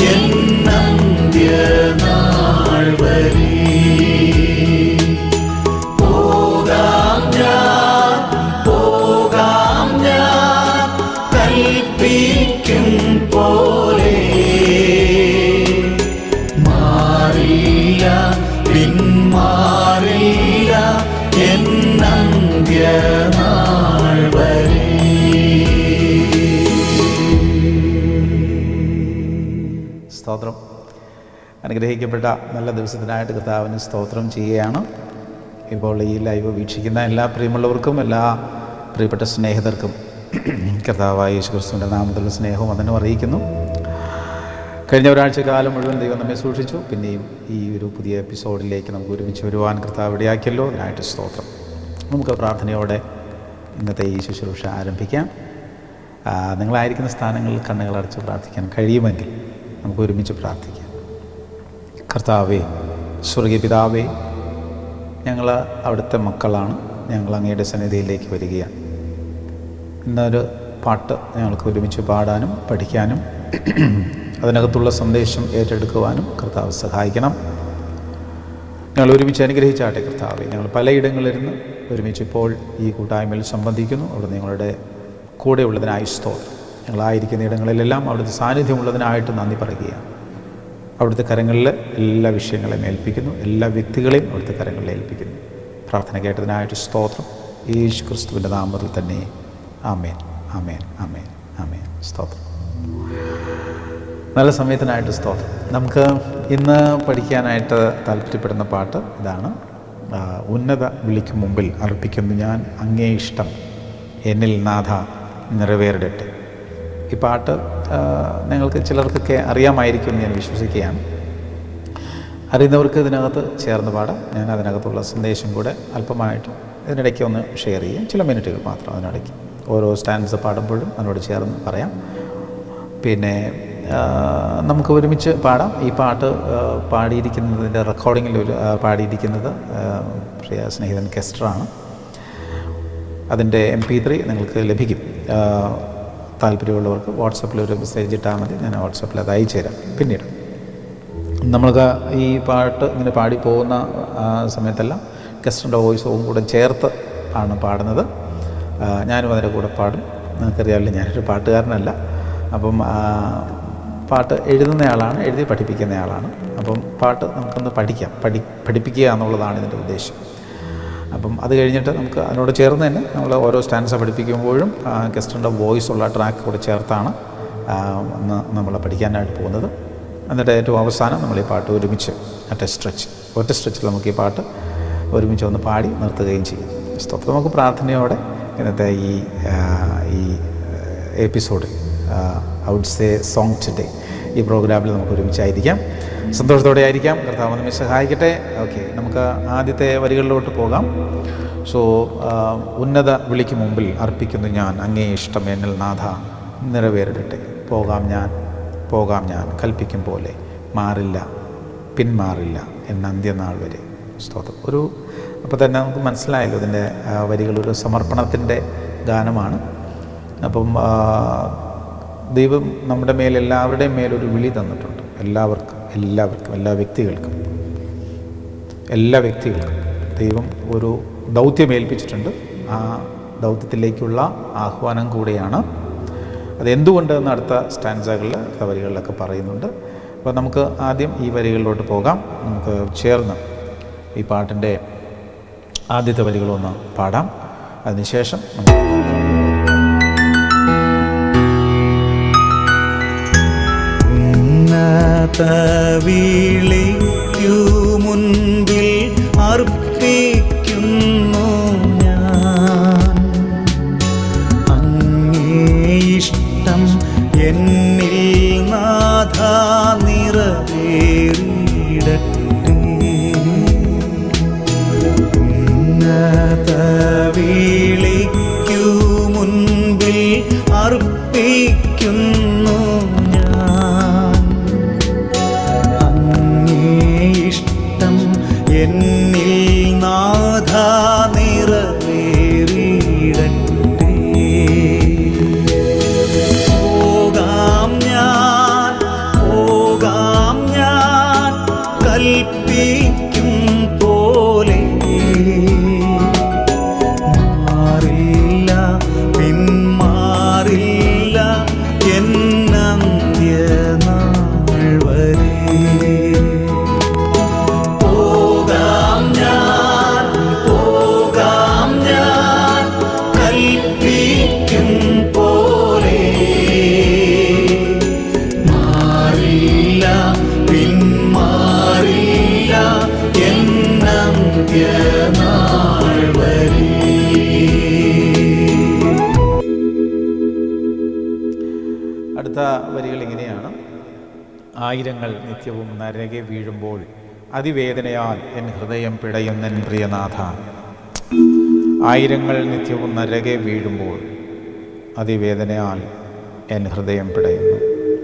എന്നന്ത്യനാൾ വരെ പോകാം ഞാൻ പോകാം ഞാൻ കൽപ്പിക്കും പോലെ മാറില്ല പിന്മാറില്ല എന്നന്ത്യനാൾ വരെ സ്തോത്രം അനുഗ്രഹിക്കപ്പെട്ട നല്ല ദിവസത്തിനായിട്ട് കർത്താവിന് സ്തോത്രം ചെയ്യുകയാണ് ഇപ്പോൾ ഈ ലൈവ് വീക്ഷിക്കുന്ന എല്ലാ പ്രിയമുള്ളവർക്കും എല്ലാ പ്രിയപ്പെട്ട സ്നേഹിതർക്കും കർത്താവായ യേശു ക്രിസ്തുവിൻ്റെ നാമത്തിലുള്ള സ്നേഹവും അതിനും അറിയിക്കുന്നു കഴിഞ്ഞ ഒരാഴ്ച കാലം മുഴുവൻ ദൈവം നമ്മെ സൂക്ഷിച്ചു പിന്നെയും ഈ ഒരു പുതിയ എപ്പിസോഡിലേക്ക് നമുക്ക് ഒരുമിച്ച് വരുവാൻ കർത്താവ് ഇടയാക്കിയല്ലോ അതിനായിട്ട് സ്തോത്രം നമുക്ക് പ്രാർത്ഥനയോടെ ഇന്നത്തെ ഈ ശുശ്രൂഷ ആരംഭിക്കാം ആ, നിങ്ങളായിരിക്കുന്ന സ്ഥാനങ്ങളിൽ കണ്ണുകളടച്ച് പ്രാർത്ഥിക്കാൻ കഴിയുമെങ്കിൽ നമുക്ക് ഒരുമിച്ച് പ്രാർത്ഥിക്കാം കർത്താവേ സ്വർഗീയ പിതാവേ ഞങ്ങൾ അവിടുത്തെ മക്കളാണ് ഞങ്ങൾ അങ്ങയുടെ സന്നിധിയിലേക്ക് വരികയാണ് ഇന്നൊരു പാട്ട് ഞങ്ങൾക്ക് ഒരുമിച്ച് പാടാനും പഠിക്കാനും അതിനകത്തുള്ള സന്ദേശം ഏറ്റെടുക്കുവാനും കർത്താവ് സഹായിക്കണം ഞങ്ങൾ ഒരുമിച്ച് അനുഗ്രഹിച്ചാട്ടെ കർത്താവെ ഞങ്ങൾ പലയിടങ്ങളിലിരുന്ന് ഒരുമിച്ച് ഇപ്പോൾ ഈ കൂട്ടായ്മയിൽ സംബന്ധിക്കുന്നു അവിടെ നിങ്ങളുടെ കൂടെ ഉള്ളതിനായി സ്തോത്രം ഞങ്ങളായിരിക്കുന്ന ഇടങ്ങളിലെല്ലാം അവിടുത്തെ സാന്നിധ്യമുള്ളതിനായിട്ട് നന്ദി പറയുകയാണ് അവിടുത്തെ കരങ്ങളിൽ എല്ലാ വിഷയങ്ങളെയും ഏൽപ്പിക്കുന്നു എല്ലാ വ്യക്തികളെയും അവിടുത്തെ കരങ്ങളിൽ ഏൽപ്പിക്കുന്നു പ്രാർത്ഥന കേട്ടതിനായിട്ട് സ്തോത്രം യേശു ക്രിസ്തുവിൻ്റെ നാമത്തിൽ തന്നെ ആമേൻ ആമേൻ ആമേൻ ആമേൻ സ്തോത്രം നല്ല സമയത്തിനായിട്ട് സ്തോത്രം നമുക്ക് ഇന്ന് പഠിക്കാനായിട്ട് താല്പര്യപ്പെടുന്ന പാട്ട് ഇതാണ് ആ, ഉന്നത വിളിക്ക് മുമ്പിൽ അർപ്പിക്കുന്നു ഞാൻ അങ്ങേ ഇഷ്ടം എന്നിൽ നാഥ നിറവേറിടട്ടെ ഈ പാട്ട് ആ, നിങ്ങൾക്ക് ചിലർക്കൊക്കെ അറിയാമായിരിക്കും എന്ന് ഞാൻ വിശ്വസിക്കുകയാണ് അറിയുന്നവർക്ക് ഇതിനകത്ത് ചേർന്ന് പാടാം ഞാൻ അതിനകത്തുള്ള സന്ദേശം കൂടെ അല്പമായിട്ട് ഇതിനിടയ്ക്ക് ഒന്ന് ഷെയർ ചെയ്യാം ചില മിനിറ്റുകൾ മാത്രം അതിനിടയ്ക്ക് ഓരോ സ്റ്റാൻഡ്സ് പാടുമ്പോഴും അതിനോട് ചേർന്ന് പറയാം പിന്നെ ആ, നമുക്ക് ഒരുമിച്ച് പാടാം ഈ പാട്ട് ആ, പാടിയിരിക്കുന്നതിൻ്റെ റെക്കോർഡിങ്ങിൽ ഒരു ആ, പാടിയിരിക്കുന്നത് ആ, പ്രിയ സ്നേഹിതൻ കെസ്റ്ററാണ് അതിൻ്റെ എം പി ത്രീ നിങ്ങൾക്ക് ലഭിക്കും ആ, താല്പര്യമുള്ളവർക്ക് വാട്സപ്പിൽ ഒരു മെസ്സേജ് ഇട്ടാൽ മതി ഞാൻ വാട്സപ്പിൽ അത് അയച്ചു തരാം പിന്നീട് നമ്മൾക്ക് ഈ പാട്ട് ഇങ്ങനെ പാടി പോകുന്ന ആ, സമയത്തെല്ലാം ഗസ്റ്റിൻ്റെ വോയിസും കൂടെ ചേർത്ത് ആണ് പാടുന്നത് ആ, ഞാനും അതിൻ്റെ കൂടെ പാടും നിങ്ങൾക്കറിയാമല്ലോ ഞാനൊരു പാട്ടുകാരനല്ല അപ്പം ആ, പാട്ട് എഴുതുന്നയാളാണ് എഴുതി പഠിപ്പിക്കുന്നയാളാണ് അപ്പം പാട്ട് നമുക്കൊന്ന് പഠിക്കാം പഠി പഠിപ്പിക്കുക എന്നുള്ളതാണ് ഇതിൻ്റെ ഉദ്ദേശം അപ്പം അത് കഴിഞ്ഞിട്ട് നമുക്ക് അതിനോട് ചേർന്ന് തന്നെ നമ്മൾ ഓരോ സ്റ്റാൻഡ്സ് പഠിപ്പിക്കുമ്പോഴും ഗസ്റ്റിൻ്റെ വോയിസ് ഉള്ള ട്രാക്ക് കൂടെ ചേർത്താണ് ആ, അന്ന് നമ്മൾ പഠിക്കാനായിട്ട് പോകുന്നത് എന്നിട്ട് ഏറ്റവും അവസാനം നമ്മൾ ഈ പാട്ട് ഒരുമിച്ച് ഒറ്റ സ്ട്രെച്ച് ഒറ്റ സ്ട്രെച്ചിൽ നമുക്ക് ഈ പാട്ട് ഒരുമിച്ച് ഒന്ന് പാടി നിർത്തുകയും ചെയ്യും സ്തോത്രം നമുക്ക് പ്രാർത്ഥനയോടെ ഇന്നത്തെ ഈ ആ, ഈ episode I would say song today ഈ പ്രോഗ്രാമിൽ നമുക്ക് ഒരുമിച്ചായിരിക്കാം സന്തോഷത്തോടെ ആയിരിക്കാം കർത്താവ് നമ്മെ സഹായിക്കട്ടെ ഓക്കെ നമുക്ക് ആദ്യത്തെ വരികളിലോട്ട് പോകാം സോ ഉന്നത വിളിക്ക് മുമ്പിൽ അർപ്പിക്കുന്നു ഞാൻ അങ്ങേ ഇഷ്ടം എന്നിൽ നാഥ നിറവേറിടട്ടെ പോകാം ഞാൻ പോകാം ഞാൻ കൽപ്പിക്കും പോലെ മാറില്ല പിന്മാറില്ല എന്ന അന്ത്യനാൾ വരെ സ്തോത്രം ഒരു അപ്പോൾ തന്നെ നമുക്ക് മനസ്സിലായല്ലോ ഇതിൻ്റെ ആ, വരികൾ ഒരു സമർപ്പണത്തിൻ്റെ ഗാനമാണ് അപ്പം ആ, ദൈവം നമ്മുടെ മേൽ എല്ലാവരുടെയും മേലൊരു വിളി തന്നിട്ടുണ്ട് എല്ലാവർക്കും എല്ലാവർക്കും എല്ലാ വ്യക്തികൾക്കും എല്ലാ വ്യക്തികൾക്കും ദൈവം ഒരു ദൗത്യം ഏൽപ്പിച്ചിട്ടുണ്ട് ആ ദൗത്യത്തിലേക്കുള്ള ആഹ്വാനം കൂടെയാണ് അത് എന്തുകൊണ്ട് എന്ന് അടുത്ത സ്റ്റാൻസകളിൽ അടുത്ത വരികളിലൊക്കെ പറയുന്നുണ്ട് അപ്പോൾ നമുക്ക് ആദ്യം ഈ വരികളിലോട്ട് പോകാം നമുക്ക് ചേർന്ന് ഈ പാട്ടിൻ്റെ ആദ്യത്തെ വരികളൊന്ന് പാടാം അതിനുശേഷം നമുക്ക് ഉന്നത വിളിക്കു മുൻപിൽ അർപ്പിക്കുന്നു ഞാൻ അങ്ങേ ഇഷ്ടം എന്നിൽ നാഥ നിറവേറിടട്ടെ ഉന്നത വിളിക്കു മുൻപിൽ അർപ്പിക്കുന്നു ഞാൻ കൽപ്പിക്കും പോലെ മാറില്ല പിന്മാറില്ല എന്നന്ത്യനാൾ വരെ പോകാം ഞാൻ പോകാം ഞാൻ കൽപ്പിക്കും പോലെ മാറില്ല പിന്മാറില്ല എന്നന്ത്യനാൾ വരെ അടുത്ത വരികൾ ഇങ്ങനെയാണ് ആയിരങ്ങൾ നിത്യവും നരകെ വീഴുമ്പോൾ അതിവേദനയാൽ എൻ ഹൃദയം പിടയുന്നൻ പ്രിയനാഥ ആയിരങ്ങൾ നിത്യവും നരകെ വീഴുമ്പോൾ അതിവേദനയാൽ എൻ ഹൃദയം പിടയുന്നു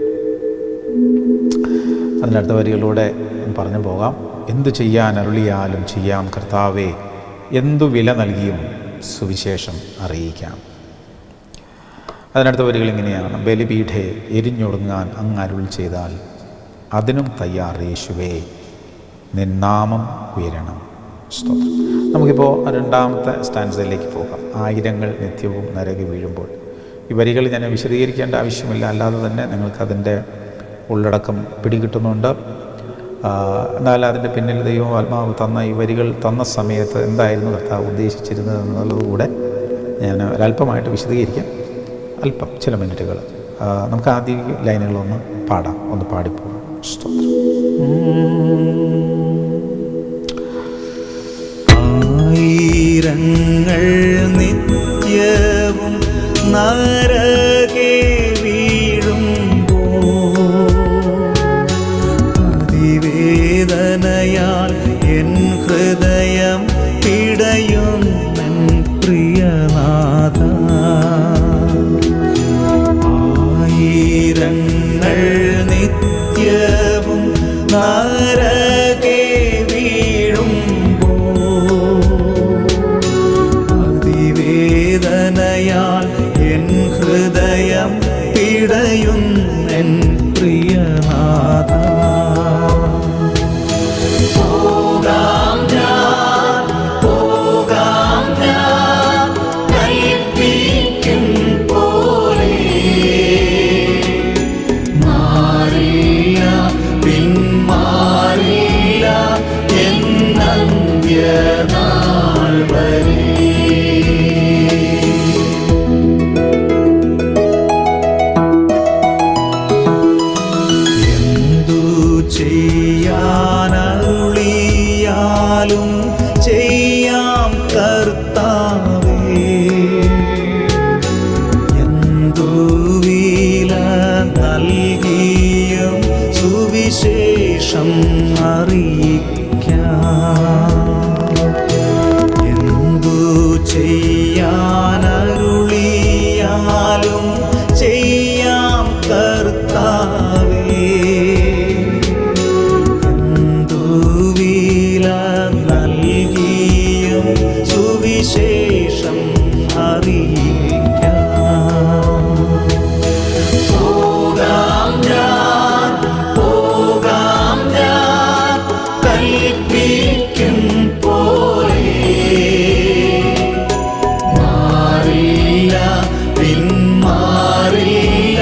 അതിനടുത്ത വരികളിലൂടെ പറഞ്ഞു പോകാം എന്തു ചെയ്യാൻ അരുളിയാലും ചെയ്യാം കർത്താവേ എന്തു വില നൽകിയും സുവിശേഷം അറിയിക്കാം അതിനടുത്ത വരികൾ ഇങ്ങനെയാണ് ബലിപീഠെ എരിഞ്ഞൊടുങ്ങാൻ അങ്ങ് അരുൾ ചെയ്താൽ അതിനും തയ്യാർ യേശുവേ നിന്നാമം ഉയരണം സ്തോത്രം നമുക്കിപ്പോൾ രണ്ടാമത്തെ സ്റ്റാൻസയിലേക്ക് പോകാം ആയിരങ്ങൾ നിത്യവും നരകി വീഴുമ്പോൾ ഈ വരികൾ ഞാൻ വിശദീകരിക്കേണ്ട ആവശ്യമില്ല അല്ലാതെ തന്നെ നിങ്ങൾക്കതിൻ്റെ ഉള്ളടക്കം പിടികിട്ടുന്നുണ്ട് ആ, എന്നാൽ അതിൻ്റെ പിന്നിൽ ദൈവം ആത്മാവ് തന്ന ഈ വരികൾ തന്ന സമയത്ത് എന്തായിരുന്നു കർത്താവ് ഉദ്ദേശിച്ചിരുന്നത് എന്നുള്ളത് കൂടെ ഞാൻ ഒരല്പമായിട്ട് വിശദീകരിക്കാം അല്പം ചില മിനിറ്റുകൾ ആ, നമുക്ക് ആദ്യ ലൈനുകളൊന്ന് പാടാം ഒന്ന് പാടിപ്പോകാം സ്തോത്രം ആയിരങ്ങൾ നിത്യവും നരകെ വീഴുമ്പോ അതിവേദനയാൽ എൻ ഹൃദയം പിടയും എൻ പ്രിയനാഥ ആയിരങ്ങൾ നിത്യവും നരകെ വീഴുമ്പോ അതിവേദനയാൽ എൻ ഹൃദയം പിടയും എൻ പ്രിയനാഥ പോകാം ഞാൻ പോകാം ഞാൻ കൽപ്പിക്കും പോലെ മാറില്ല പിന്മാറില്ല എന്നന്ത്യനാൾ വരെ എന്തു ചെയ്യാനരുളിയാലും ചെയ്യാം കർത്താവേ എന്തു വില നൽകിയും സുവിശേഷം അറിയിക്കാം എന്തു ചെയ്യാനരുളിയാലും ചെയ്യാം കർത്താവേ എന്തു വില നൽകിയും സുവിശേഷം അറിയിക്കാം പോകാം ഞാൻ പോകാം ഞാൻ കൽപ്പിക്കും പോലെ മാറില്ല പിന്മാറില്ല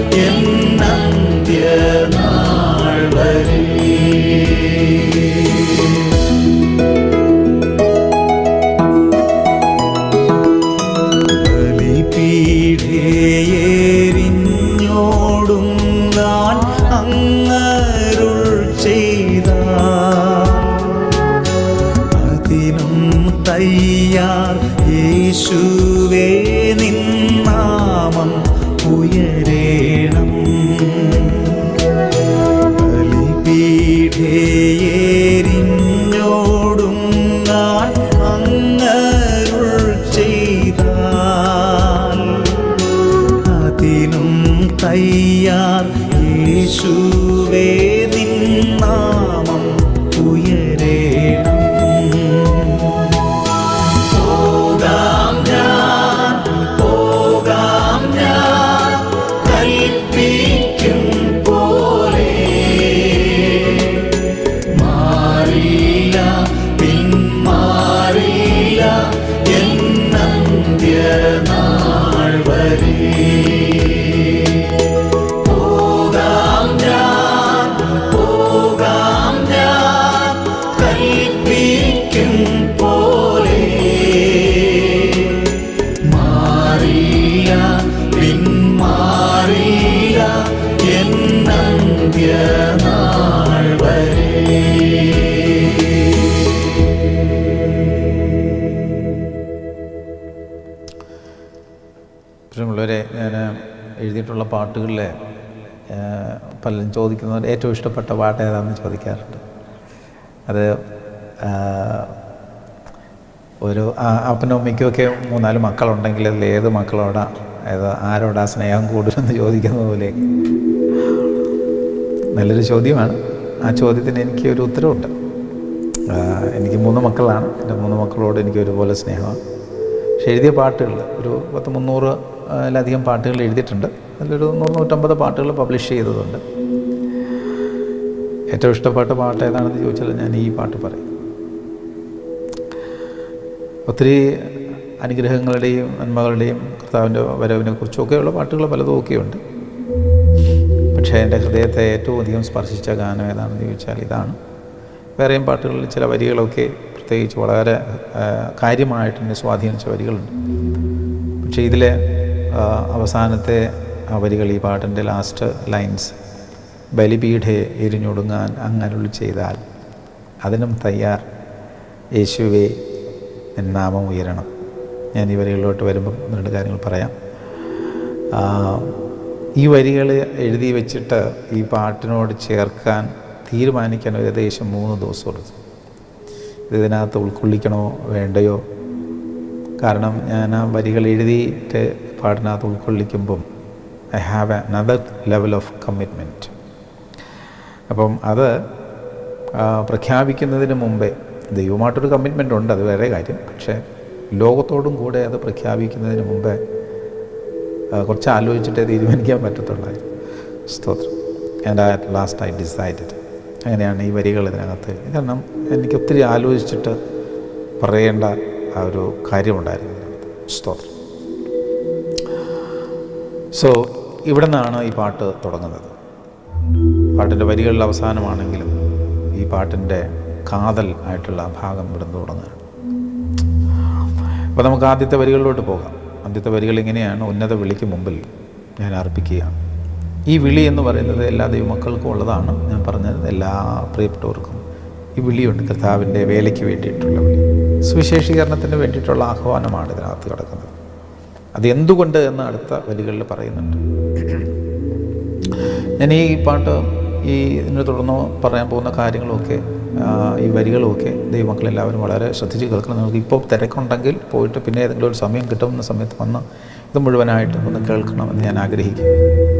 എന്നന്ത്യനാൾ വരെ ബലിപീഠേയെരിഞ്ഞോടും ഞാൻ അങ്ങരുൾ ചെയ്ത അതിനും തയ്യാർ യേശുവേ നിന്നാമം ഉയരേണം ബലിപീഠേയെരിഞ്ഞോടും ഞാൻ അങ്ങരുൾ ചെയ്താൽ അതിനും തയ്യാർ യേശുവേ നിന്നാമം ഉയരേണം പോകാം ഞാൻ പോകാം ഞാൻ കൽപ്പിക്കും പോലെ പാട്ടുകളിലെ ആ, പലരും ചോദിക്കുന്നത് ഏറ്റവും ഇഷ്ടപ്പെട്ട പാട്ട് ഏതാണെന്ന് ചോദിക്കാറുണ്ട് അത് ആ, ഒരു ആ- അപ്പനും അമ്മയ്ക്കും ഒക്കെ മൂന്നാല് മക്കളുണ്ടെങ്കിൽ അതിൽ ഏത് മക്കളോടാ ഏത് ആരോടാ സ്നേഹം കൂടുതലെന്ന് ചോദിക്കുന്നത് പോലെ നല്ലൊരു ചോദ്യമാണ് ആ ചോദ്യത്തിന് എനിക്ക് ഒരു ഉത്തരവുണ്ട് ആ, എനിക്ക് മൂന്ന് മക്കളാണ് എൻ്റെ മൂന്ന് മക്കളോട് എനിക്ക് ഒരുപോലെ സ്നേഹമാണ് പക്ഷെ എഴുതിയ പാട്ടുകൾ ഒരു പത്ത് മുന്നൂറ് ലധികം പാട്ടുകൾ എഴുതിയിട്ടുണ്ട് അതിലൊരു നൂറ് നൂറ്റമ്പത് പാട്ടുകൾ പബ്ലിഷ് ചെയ്തതുണ്ട് ഏറ്റവും ഇഷ്ടപ്പെട്ട പാട്ട് ഏതാണെന്ന് ചോദിച്ചാൽ ഞാൻ ഈ പാട്ട് പറയും ഒത്തിരി അനുഗ്രഹങ്ങളുടെയും നന്മകളുടെയും കർത്താവിൻ്റെ വരവിനെ കുറിച്ചൊക്കെയുള്ള പാട്ടുകൾ പലതും ഒക്കെയുണ്ട് പക്ഷേ എൻ്റെ ഹൃദയത്തെ ഏറ്റവും അധികം സ്പർശിച്ച ഗാനം ഏതാണെന്ന് ചോദിച്ചാൽ ഇതാണ് വേറെയും പാട്ടുകളിൽ ചില വരികളൊക്കെ പ്രത്യേകിച്ച് വളരെ ആ, കാര്യമായിട്ട് എന്നെ സ്വാധീനിച്ച വരികളുണ്ട് പക്ഷേ ഇതിലെ ആ, അവസാനത്തെ ആ വരികൾ ഈ പാട്ടിൻ്റെ ലാസ്റ്റ് ലൈൻസ് ബലിപീഠെ എരിഞ്ഞൊടുങ്ങാൻ അങ്ങരുൾ ചെയ്താൽ അതിനും തയ്യാർ യേശുവേ നിൻ നാമം ഉയരണം ഞാൻ ഈ വരികളിലോട്ട് വരുമ്പം ഒന്ന് രണ്ട് കാര്യങ്ങൾ പറയാം ആ, ഈ വരികൾ എഴുതി വെച്ചിട്ട് ഈ പാട്ടിനോട് ചേർക്കാൻ തീരുമാനിക്കാൻ ഏകദേശം മൂന്ന് ദിവസം എടുത്തു ഇത് ഇതിനകത്ത് ഉൾക്കൊള്ളിക്കണോ വേണ്ടയോ കാരണം ഞാൻ ആ വരികൾ എഴുതിയിട്ട് പാട്ടിനകത്ത് ഉൾക്കൊള്ളിക്കുമ്പം I have another level of commitment അപ്പം അത് ആ, പ്രഖ്യാപിക്കുന്നതിന് മുമ്പേ ദൈവമായിട്ടൊരു കമ്മിറ്റ്മെൻ്റ് ഉണ്ട് അത് വേറെ കാര്യം പക്ഷേ ലോകത്തോടും കൂടെ അത് പ്രഖ്യാപിക്കുന്നതിന് മുമ്പേ ആ, കുറച്ച് ആലോചിച്ചിട്ടേ തീരുമാനിക്കാൻ പറ്റത്തുള്ളായിരുന്നു സ്തോത്രം and at last I decided അങ്ങനെയാണ് ഈ വരികൾ ഇതിനകത്ത് കാരണം എനിക്ക് ഒത്തിരി ആലോചിച്ചിട്ട് പറയേണ്ട ആ ഒരു കാര്യമുണ്ടായിരുന്നു ഇതിനകത്ത് സ്തോത്രം സോ ഇവിടെ നിന്നാണ് ഈ പാട്ട് തുടങ്ങുന്നത് പാട്ടിൻ്റെ വരികളിൽ അവസാനമാണെങ്കിലും ഈ പാട്ടിൻ്റെ കാതൽ ആയിട്ടുള്ള ഭാഗം ഇവിടുന്ന് തുടങ്ങുകയാണ് അപ്പോൾ നമുക്ക് ആദ്യത്തെ വരികളിലോട്ട് പോകാം ആദ്യത്തെ വരികൾ ഇങ്ങനെയാണ് ഉന്നത വിളിക്ക് മുമ്പിൽ ഞാൻ അർപ്പിക്കുകയാണ് ഈ വിളി എന്ന് പറയുന്നത് എല്ലാ ദൈവമക്കൾക്കും ഉള്ളതാണ് ഞാൻ പറഞ്ഞത് എല്ലാ പ്രിയപ്പെട്ടവർക്കും ഈ വിളിയുണ്ട് കർത്താവിൻ്റെ വേലയ്ക്ക് വേണ്ടിയിട്ടുള്ള വിളി സുവിശേഷീകരണത്തിന് വേണ്ടിയിട്ടുള്ള ആഹ്വാനമാണ് ഇതിനകത്ത് കിടക്കുന്നത് അത് എന്തുകൊണ്ട് എന്ന് അടുത്ത വരികളിൽ പറയുന്നുണ്ട് ഞാൻ ഈ പാട്ട് ഈ ഇതിനെ തുടർന്ന് പറയാൻ പോകുന്ന കാര്യങ്ങളുമൊക്കെ ആ, ഈ വരികളുമൊക്കെ ദൈവമക്കളെല്ലാവരും വളരെ ശ്രദ്ധിച്ച് കേൾക്കണം നിങ്ങൾക്ക് ഇപ്പോൾ തിരക്കുണ്ടെങ്കിൽ പോയിട്ട് പിന്നെ ഏതെങ്കിലും ഒരു സമയം കിട്ടുന്ന സമയത്ത് വന്ന് ഇത് മുഴുവനായിട്ട് ഒന്ന് കേൾക്കണമെന്ന് ഞാൻ ആഗ്രഹിക്കും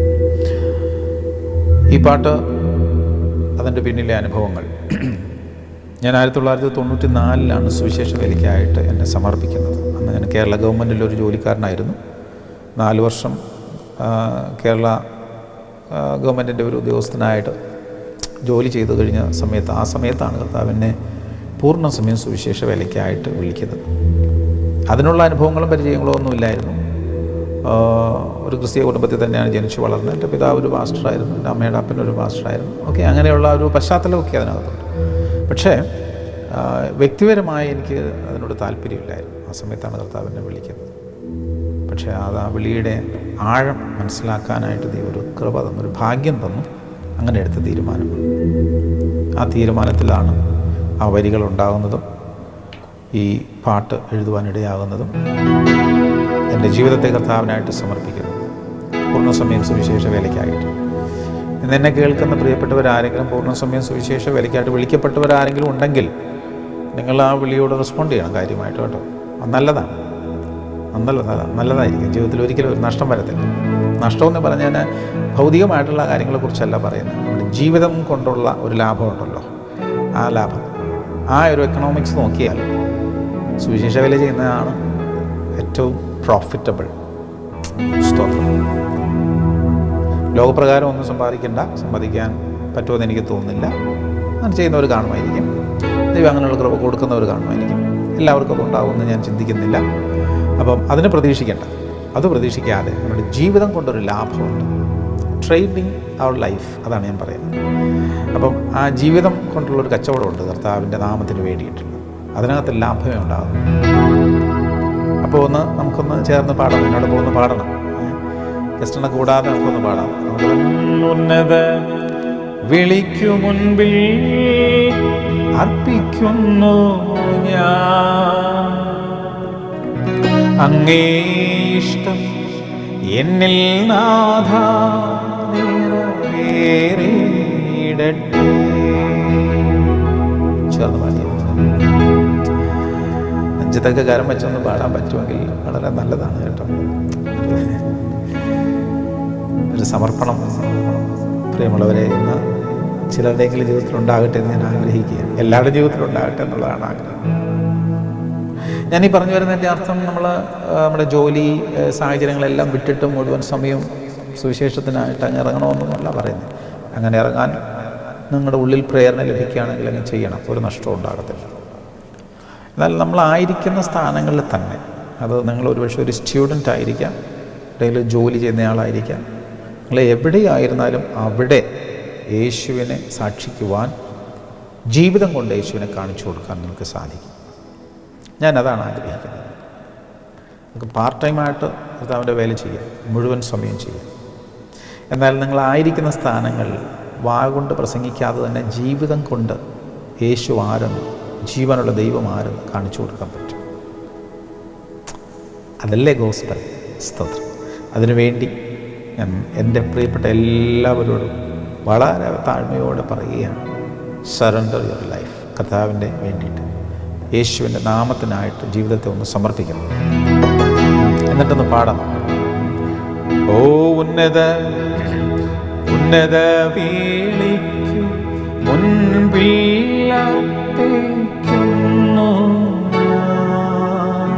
ഈ പാട്ട് അതിൻ്റെ പിന്നിലെ അനുഭവങ്ങൾ ഞാൻ ആയിരത്തി തൊള്ളായിരത്തി തൊണ്ണൂറ്റി നാലിലാണ് സുവിശേഷ വേലയ്ക്കായിട്ട് എന്നെ സമർപ്പിക്കുന്നത് അന്ന് ഞാൻ കേരള ഗവൺമെൻറ്റിൽ ഒരു ജോലിക്കാരനായിരുന്നു നാല് വർഷം ആ, കേരള ഗവൺമെൻറ്റിൻ്റെ ഒരു ഉദ്യോഗസ്ഥനായിട്ട് ജോലി ചെയ്തു കഴിഞ്ഞ സമയത്ത് ആ സമയത്താണ് കർത്താവ് എന്നെ പൂർണ്ണ സമയം സുവിശേഷ വേലയ്ക്കായിട്ട് വിളിക്കുന്നത് അതിനുള്ള അനുഭവങ്ങളും പരിചയങ്ങളും ഒന്നും ഇല്ലായിരുന്നു ആ, ഒരു ക്രിസ്തീയ കുടുംബത്തിൽ തന്നെയാണ് ജനിച്ചു വളർന്നത് എൻ്റെ പിതാവ് ഒരു പാസ്റ്ററായിരുന്നു എൻ്റെ അമ്മയുടെ അപ്പൻ ഒരു പാസ്റ്ററായിരുന്നു ഓക്കെ അങ്ങനെയുള്ള ഒരു പശ്ചാത്തലമൊക്കെ അതിനകത്തുണ്ട് പക്ഷേ ആ, വ്യക്തിപരമായി എനിക്ക് അതിനോട് താല്പര്യമില്ലായിരുന്നു ആ സമയത്താണ് കർത്താവ് എന്നെ വിളിക്കുന്നത് പക്ഷേ അത് ആ വിളിയുടെ ആഴം മനസ്സിലാക്കാനായിട്ട് ദൈവം ഒരു കൃപ തന്നു ഒരു ഭാഗ്യം തന്നു അങ്ങനെ എടുത്ത തീരുമാനമാണ് ആ തീരുമാനത്തിലാണ് ആ വരികൾ ഉണ്ടാകുന്നതും ഈ പാട്ട് എഴുതുവാനിടയാകുന്നതും എൻ്റെ ജീവിതത്തെ കർത്താവിനായിട്ട് സമർപ്പിക്കുന്നു പൂർണ്ണസമയം സുവിശേഷ വേലയ്ക്കായിട്ട് ഇന്ന് എന്നെ കേൾക്കുന്ന പ്രിയപ്പെട്ടവരാരെങ്കിലും പൂർണ്ണസമയം സുവിശേഷ വേലയ്ക്കായിട്ട് വിളിക്കപ്പെട്ടവരാരെങ്കിലും ഉണ്ടെങ്കിൽ നിങ്ങൾ ആ വിളിയോട് റെസ്പോണ്ട് ചെയ്യണം കാര്യമായിട്ട് കേട്ടോ അത് നല്ലതാണ് അത് നല്ലതാണ് നല്ലതായിരിക്കും ജീവിതത്തിൽ ഒരിക്കലും ഒരു നഷ്ടം വരത്തില്ല നഷ്ടമെന്ന് പറഞ്ഞാൽ ഭൗതികമായിട്ടുള്ള കാര്യങ്ങളെക്കുറിച്ചല്ല പറയുന്നത് നമ്മുടെ ജീവിതം കൊണ്ടുള്ള ഒരു ലാഭമുണ്ടല്ലോ ആ ലാഭം ആ ഒരു എക്കണോമിക്സ് നോക്കിയാൽ സുവിശേഷ വില ചെയ്യുന്നതാണ് ഏറ്റവും പ്രോഫിറ്റബിൾ സ്തോത്രം ലോകപ്രകാരം ഒന്നും സമ്പാദിക്കണ്ട സമ്പാദിക്കാൻ പറ്റുമെന്ന് എനിക്ക് തോന്നുന്നില്ല അങ്ങനെ ചെയ്യുന്നവർ കാണുമായിരിക്കും ദൈവം അങ്ങനെയുള്ള കൃപ കൊടുക്കുന്നവർ കാണുമായിരിക്കും എല്ലാവർക്കും അത് ഉണ്ടാവുമെന്ന് ഞാൻ ചിന്തിക്കുന്നില്ല അപ്പം അതിന് പ്രതീക്ഷിക്കേണ്ട അത് പ്രതീക്ഷിക്കാതെ നമ്മുടെ ജീവിതം കൊണ്ടൊരു ലാഭമുണ്ട് ട്രേഡിങ് അവർ ലൈഫ് അതാണ് ഞാൻ പറയുന്നത് അപ്പം ആ ജീവിതം കൊണ്ടുള്ളൊരു കച്ചവടമുണ്ട് കർത്താവിൻ്റെ നാമത്തിന് വേണ്ടിയിട്ടുള്ള അതിനകത്ത് ലാഭമേ ഉണ്ടാകും അപ്പോൾ ഒന്ന് നമുക്കൊന്ന് ചേർന്ന് പാടാം എന്നോട് പോകുന്ന പാടണം ഗസ്റ്റിനെ കൂടാതെ നമുക്കൊന്ന് പാടാം നമുക്ക് ഉന്നത വിളിക്കു മുൻപിൽ അർപ്പിക്കുന്നു ഞാൻ അങ്ങേ ഇഷ്ടം എന്നിൽ നാഥ നിറവേറിയിടട്ടെ ചേർന്ന് പാടിയത് അഞ്ചത്തൊക്കെ കാരം വെച്ചൊന്ന് പാടാൻ പറ്റുമെങ്കിൽ വളരെ നല്ലതാണ് കേട്ടോ ഒരു സമർപ്പണം പ്രിയമുള്ളവരെ ഇന്ന് ചിലരുടെയെങ്കിലും ജീവിതത്തിൽ ഉണ്ടാകട്ടെ എന്ന് ഞാൻ ആഗ്രഹിക്കുകയാണ് എല്ലാവരുടെ ജീവിതത്തിലും ഉണ്ടാകട്ടെ എന്നുള്ളതാണ് ആഗ്രഹം ഞാൻ ഈ പറഞ്ഞു വരുന്നതിൻ്റെ അർത്ഥം നമ്മൾ നമ്മുടെ ജോലി ഏഹ്, സാഹചര്യങ്ങളെല്ലാം വിട്ടിട്ട് മുഴുവൻ സമയം സുവിശേഷത്തിനായിട്ട് അങ്ങ് ഇറങ്ങണമെന്നല്ല പറയുന്നത് അങ്ങനെ ഇറങ്ങാൻ നിങ്ങളുടെ ഉള്ളിൽ പ്രേരണ ലഭിക്കുകയാണെങ്കിൽ അങ്ങ് ചെയ്യണം ഒരു നഷ്ടവും ഉണ്ടാകത്തില്ല എന്നാൽ നമ്മളായിരിക്കുന്ന സ്ഥാനങ്ങളിൽ തന്നെ അത് നിങ്ങൾ ഒരുപക്ഷെ ഒരു സ്റ്റുഡൻ്റ് ആയിരിക്കാം അല്ലെങ്കിൽ ജോലി ചെയ്യുന്നയാളായിരിക്കാം നിങ്ങൾ എവിടെയായിരുന്നാലും അവിടെ യേശുവിനെ സാക്ഷിക്കുവാൻ ജീവിതം കൊണ്ട് യേശുവിനെ കാണിച്ചു കൊടുക്കാൻ നിങ്ങൾക്ക് സാധിക്കും ഞാൻ അതാണ് ആഗ്രഹിക്കുന്നത് നമുക്ക് പാർട്ട് ടൈമായിട്ട് കർത്താവിൻ്റെ വേല ചെയ്യാം മുഴുവൻ സമയം ചെയ്യാം എന്നാൽ നിങ്ങളായിരിക്കുന്ന സ്ഥാനങ്ങളിൽ വാ കൊണ്ട് പ്രസംഗിക്കാതെ തന്നെ ജീവിതം കൊണ്ട് യേശു ആരെന്ന് ജീവനുള്ള ദൈവം ആരെന്ന് കാണിച്ചു കൊടുക്കാൻ പറ്റും അതല്ലേ ഗോസ്പൽ സ്തോത്രം അതിനുവേണ്ടി ഞാൻ എൻ്റെ പ്രിയപ്പെട്ട എല്ലാവരോടും വളരെ താഴ്മയോടെ പറയുകയാണ് സറണ്ടർ യുവർ ലൈഫ് കർത്താവിൻ്റെ വേണ്ടിയിട്ട് യേശുവിൻ്റെ നാമത്തിനായിട്ട് ജീവിതത്തെ ഒന്ന് സമർപ്പിക്കണം എന്നിട്ടൊന്ന് പാടണം ഓ ഉന്നത ഉന്നത വീളിക്കു മുൻപിൽ അർപ്പിക്കുന്നു ഞാൻ.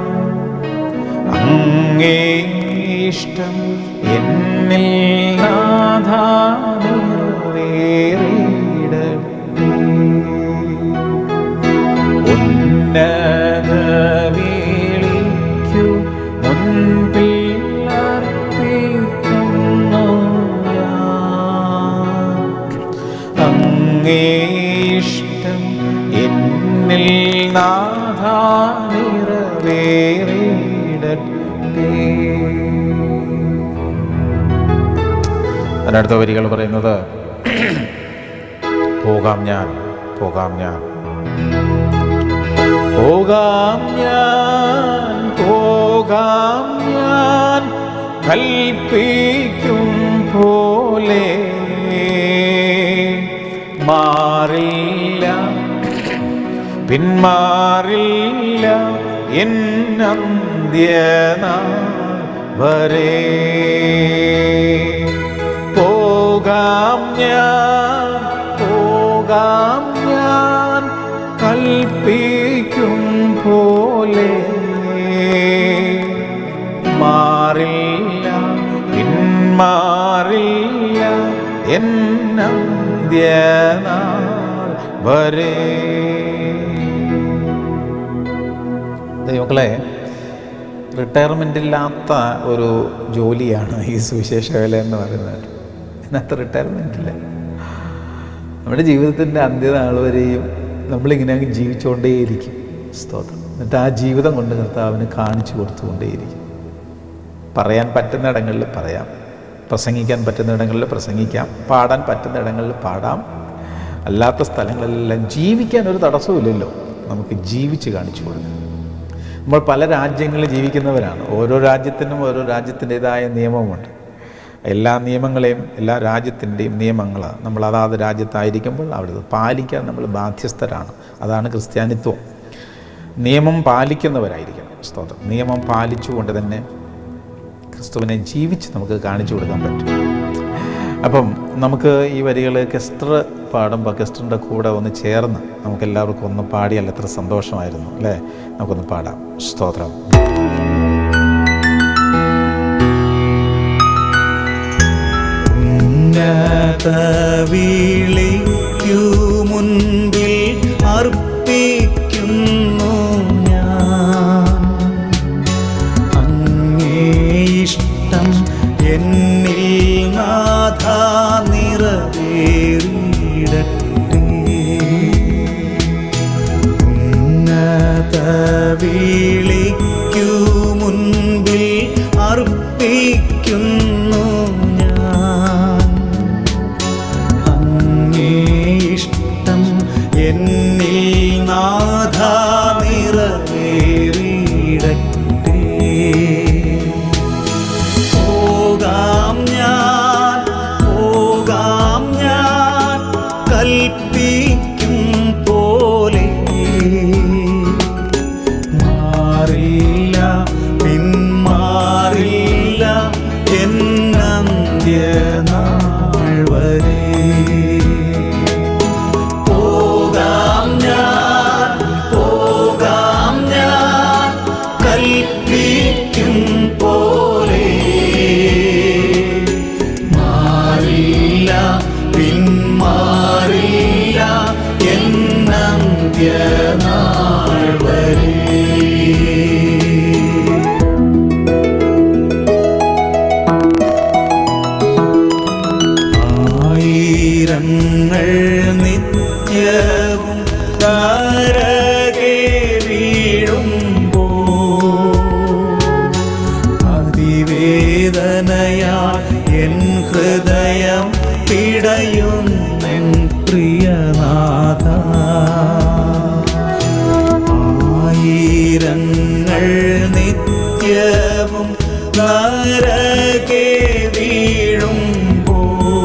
അങ്ങേ ഇഷ്ടം എന്നിൽ നാഥാ നിറവേറിയിടട്ടെ. ഉന്നത വീളിക്കു മുൻപിൽ അർപ്പിക്കുന്നു ഞാൻ. അങ്ങേ ഇഷ്ടം എന്നിൽ നാഥാ നിറവേറിയിടട്ടെ അതിനടുത്ത വരികൾ പറയുന്നത് പോകാം ഞാൻ പോകാം ഞാൻ പോകാം ഞാൻ പോകാം ഞാൻ കൽപ്പിക്കും പോലെ മാറില്ല പിന്മാറില്ല എന്നന്ത്യനാൾ വരെ പോകാം ഞാൻ പോകാം ഞാൻ കൽപ്പിക്കും പോലെ മാറില്ല പിന്മാറില്ല എന്നന്ത്യനാൾ വരെ ദൈവങ്ങളെ റിട്ടയർമെൻ്റ് ഇല്ലാത്ത ഒരു ജോലിയാണ് ഈ സുവിശേഷ വേല എന്ന് പറയുന്നത് ഇതിനകത്ത് റിട്ടയർമെൻ്റ് ഇല്ല നമ്മുടെ ജീവിതത്തിൻ്റെ അന്ത്യനാൾ വരെയും നമ്മളിങ്ങനെ അങ്ങ് ജീവിച്ചുകൊണ്ടേയിരിക്കും സ്തോത്രം എന്നിട്ട് ആ ജീവിതം കൊണ്ട് കർത്താവിന് കാണിച്ചു കൊടുത്തുകൊണ്ടേയിരിക്കും പറയാൻ പറ്റുന്ന ഇടങ്ങളിൽ പറയാം പ്രസംഗിക്കാൻ പറ്റുന്ന ഇടങ്ങളിൽ പ്രസംഗിക്കാം പാടാൻ പറ്റുന്ന ഇടങ്ങളിൽ പാടാം അല്ലാത്ത സ്ഥലങ്ങളിലെല്ലാം ജീവിക്കാൻ ഒരു തടസ്സമില്ലല്ലോ നമുക്ക് ജീവിച്ച് കാണിച്ചു കൊടുക്കാം നമ്മൾ പല രാജ്യങ്ങളിൽ ജീവിക്കുന്നവരാണ് ഓരോ രാജ്യത്തിനും ഓരോ രാജ്യത്തിൻ്റെതായ നിയമമുണ്ട് എല്ലാ നിയമങ്ങളെയും എല്ലാ രാജ്യത്തിൻ്റെയും നിയമങ്ങൾ നമ്മൾ അതാത് രാജ്യത്തായിരിക്കുമ്പോൾ അവിടെ പാലിക്കാൻ നമ്മൾ ബാധ്യസ്ഥരാണ് അതാണ് ക്രിസ്ത്യാനിത്വം നിയമം പാലിക്കുന്നവരായിരിക്കണം സ്തോത്രം നിയമം പാലിച്ചുകൊണ്ട് തന്നെ ക്രിസ്തുവിനെ ജീവിച്ച് നമുക്ക് കാണിച്ചു കൊടുക്കാൻ പറ്റും അപ്പം നമുക്ക് ഈ വരികൾ കെസ്റ്റർ പാടുമ്പോൾ കെസ്റ്ററിൻ്റെ കൂടെ ഒന്ന് ചേർന്ന് നമുക്ക് എല്ലാവർക്കും ഒന്ന് പാടിയാൽ എത്ര സന്തോഷമായിരുന്നു അല്ലേ നമുക്കൊന്ന് പാടാം സ്തോത്രം ഉന്നത വിളിക്കു മുൻപിൽ അർപ്പിക്കുന്നു ഞാൻ അങ്ങേ ഇഷ്ടം എന്നിൽ നാഥ നിറവേറിയിടട്ടെ ഉന്നത വിളിക്കു മുൻപിൽ അർപ്പിക്കുന്നു ഞാൻ അങ്ങേ കൽപ്പിക്കും പോലെ മാറില്ല പിന്മാറില്ല എന്നന്ത്യനാൾ വരെ പോകാം ഞാൻ പോകാം ഞാൻ കൽപ്പിക്കും പോലെ മാറില്ല പിന്മാറില്ല എന്നന്ത്യനാൾ വരെ ആയിരങ്ങൾ നിത്യവും താരകെ വീഴുമ്പോ അതിവേദനയാ എൻ ഹൃദയം പിടയുന്നെൻ പ്രിയനാഥ ആയിരങ്ങൾ നിത്യവും നരകെ വീഴുമ്പോ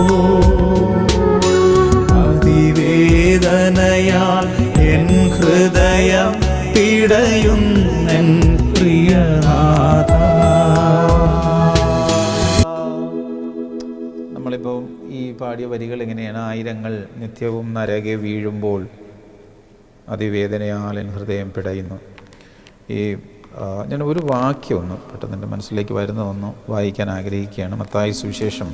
അതിവേദനയാൽ എൻ ഹൃദയം പിടയുന്നെൻ പ്രിയനാഥ നമ്മളിപ്പോൾ ഈ പാടിയ വരികൾ എങ്ങനെയാണ് ആയിരങ്ങൾ നിത്യവും നരകെ വീഴുമ്പോൾ അതിവേദനയാൽ എൻ ഹൃദയം പിടയുന്നു ഈ ആ, ഞാൻ ഒരു വാക്യം ഒന്ന് പെട്ടെന്ന് എൻ്റെ മനസ്സിലേക്ക് വരുന്ന ഒന്ന് വായിക്കാൻ ആഗ്രഹിക്കുകയാണ് മത്തായി സുവിശേഷം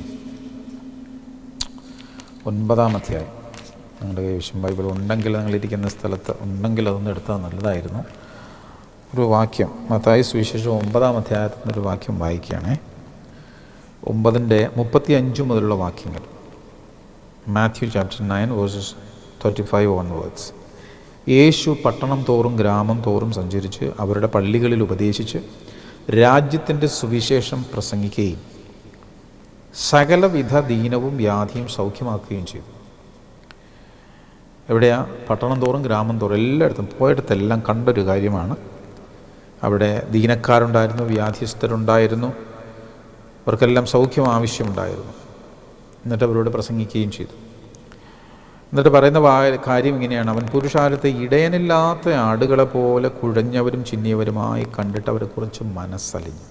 ഒൻപതാം അധ്യായം നിങ്ങളുടെ കൈവശം ബൈബിൾ ഉണ്ടെങ്കിൽ നിങ്ങളിരിക്കുന്ന സ്ഥലത്ത് ഉണ്ടെങ്കിൽ അതൊന്ന് എടുത്താൽ നല്ലതായിരുന്നു ഒരു വാക്യം മത്തായി സുവിശേഷം ഒമ്പതാം അധ്യായത്തിൽ നിന്നൊരു വാക്യം വായിക്കുകയാണേ ഒമ്പതിൻ്റെ മുപ്പത്തി അഞ്ച് മുതലുള്ള വാക്യങ്ങൾ Matthew chapter nine verses thirty five onwards യേശു പട്ടണം തോറും ഗ്രാമം തോറും സഞ്ചരിച്ച് അവരുടെ പള്ളികളിൽ ഉപദേശിച്ച് രാജ്യത്തിൻ്റെ സുവിശേഷം പ്രസംഗിക്കുകയും സകലവിധ ദീനവും വ്യാധിയും സൗഖ്യമാക്കുകയും ചെയ്തു എവിടെയാ പട്ടണം തോറും ഗ്രാമം തോറും എല്ലായിടത്തും പോയിടത്തെല്ലാം കണ്ടൊരു കാര്യമാണ് അവിടെ ദീനക്കാരുണ്ടായിരുന്നു വ്യാധിസ്ഥരുണ്ടായിരുന്നു അവർക്കെല്ലാം സൗഖ്യം ആവശ്യമുണ്ടായിരുന്നു എന്നിട്ട് അവരോട് പ്രസംഗിക്കുകയും ചെയ്തു എന്നിട്ട് പറയുന്ന വാ- കാര്യം ഇങ്ങനെയാണ് അവൻ പുരുഷാരത്തെ ഇടയനില്ലാത്ത ആടുകളെ പോലെ കുഴഞ്ഞവരും ചിന്നിയവരുമായി കണ്ടിട്ട് അവരെക്കുറിച്ച് മനസ്സലിഞ്ഞു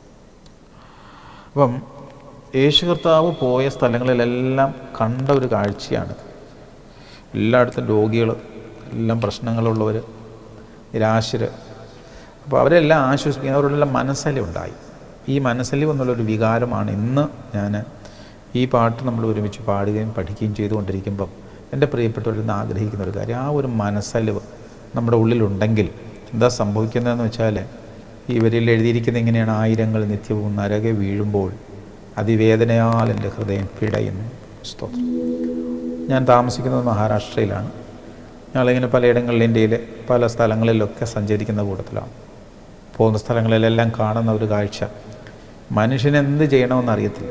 അപ്പം യേശു കർത്താവ് പോയ സ്ഥലങ്ങളിലെല്ലാം കണ്ട ഒരു കാഴ്ചയാണ് എല്ലായിടത്തും രോഗികൾ എല്ലാം പ്രശ്നങ്ങളുള്ളവർ നിരാശർ അപ്പോൾ അവരെല്ലാം ആശ്വസിപ്പിക്കുക അവരോടെല്ലാം മനസ്സലിവുണ്ടായി ഈ മനസ്സലിവ് എന്നുള്ളൊരു വികാരമാണ് ഇന്ന് ഞാൻ ഈ പാട്ട് നമ്മൾ ഒരുമിച്ച് പാടുകയും പഠിക്കുകയും ചെയ്തുകൊണ്ടിരിക്കുമ്പം എൻ്റെ പ്രിയപ്പെട്ടവരിൽ നിന്ന് ആഗ്രഹിക്കുന്ന ഒരു കാര്യം ആ ഒരു മനസ്സലിവ് നമ്മുടെ ഉള്ളിലുണ്ടെങ്കിൽ എന്താ സംഭവിക്കുന്നതെന്ന് വെച്ചാൽ ഈ വരിയിൽ എഴുതിയിരിക്കുന്ന ഇങ്ങനെയാണ് ആയിരങ്ങൾ നിത്യവും നരകെ വീഴുമ്പോൾ അതിവേദനയാൽ എൻ്റെ ഹൃദയം പിടയുന്നു സ്തോത്രം ഞാൻ താമസിക്കുന്നത് മഹാരാഷ്ട്രയിലാണ് ഞങ്ങളിങ്ങനെ പലയിടങ്ങളിൽ ഇന്ത്യയിൽ പല സ്ഥലങ്ങളിലൊക്കെ സഞ്ചരിക്കുന്ന കൂട്ടത്തിലാണ് പോകുന്ന സ്ഥലങ്ങളിലെല്ലാം കാണുന്ന ഒരു കാഴ്ച മനുഷ്യന് എന്ത് ചെയ്യണമെന്ന് അറിയത്തില്ല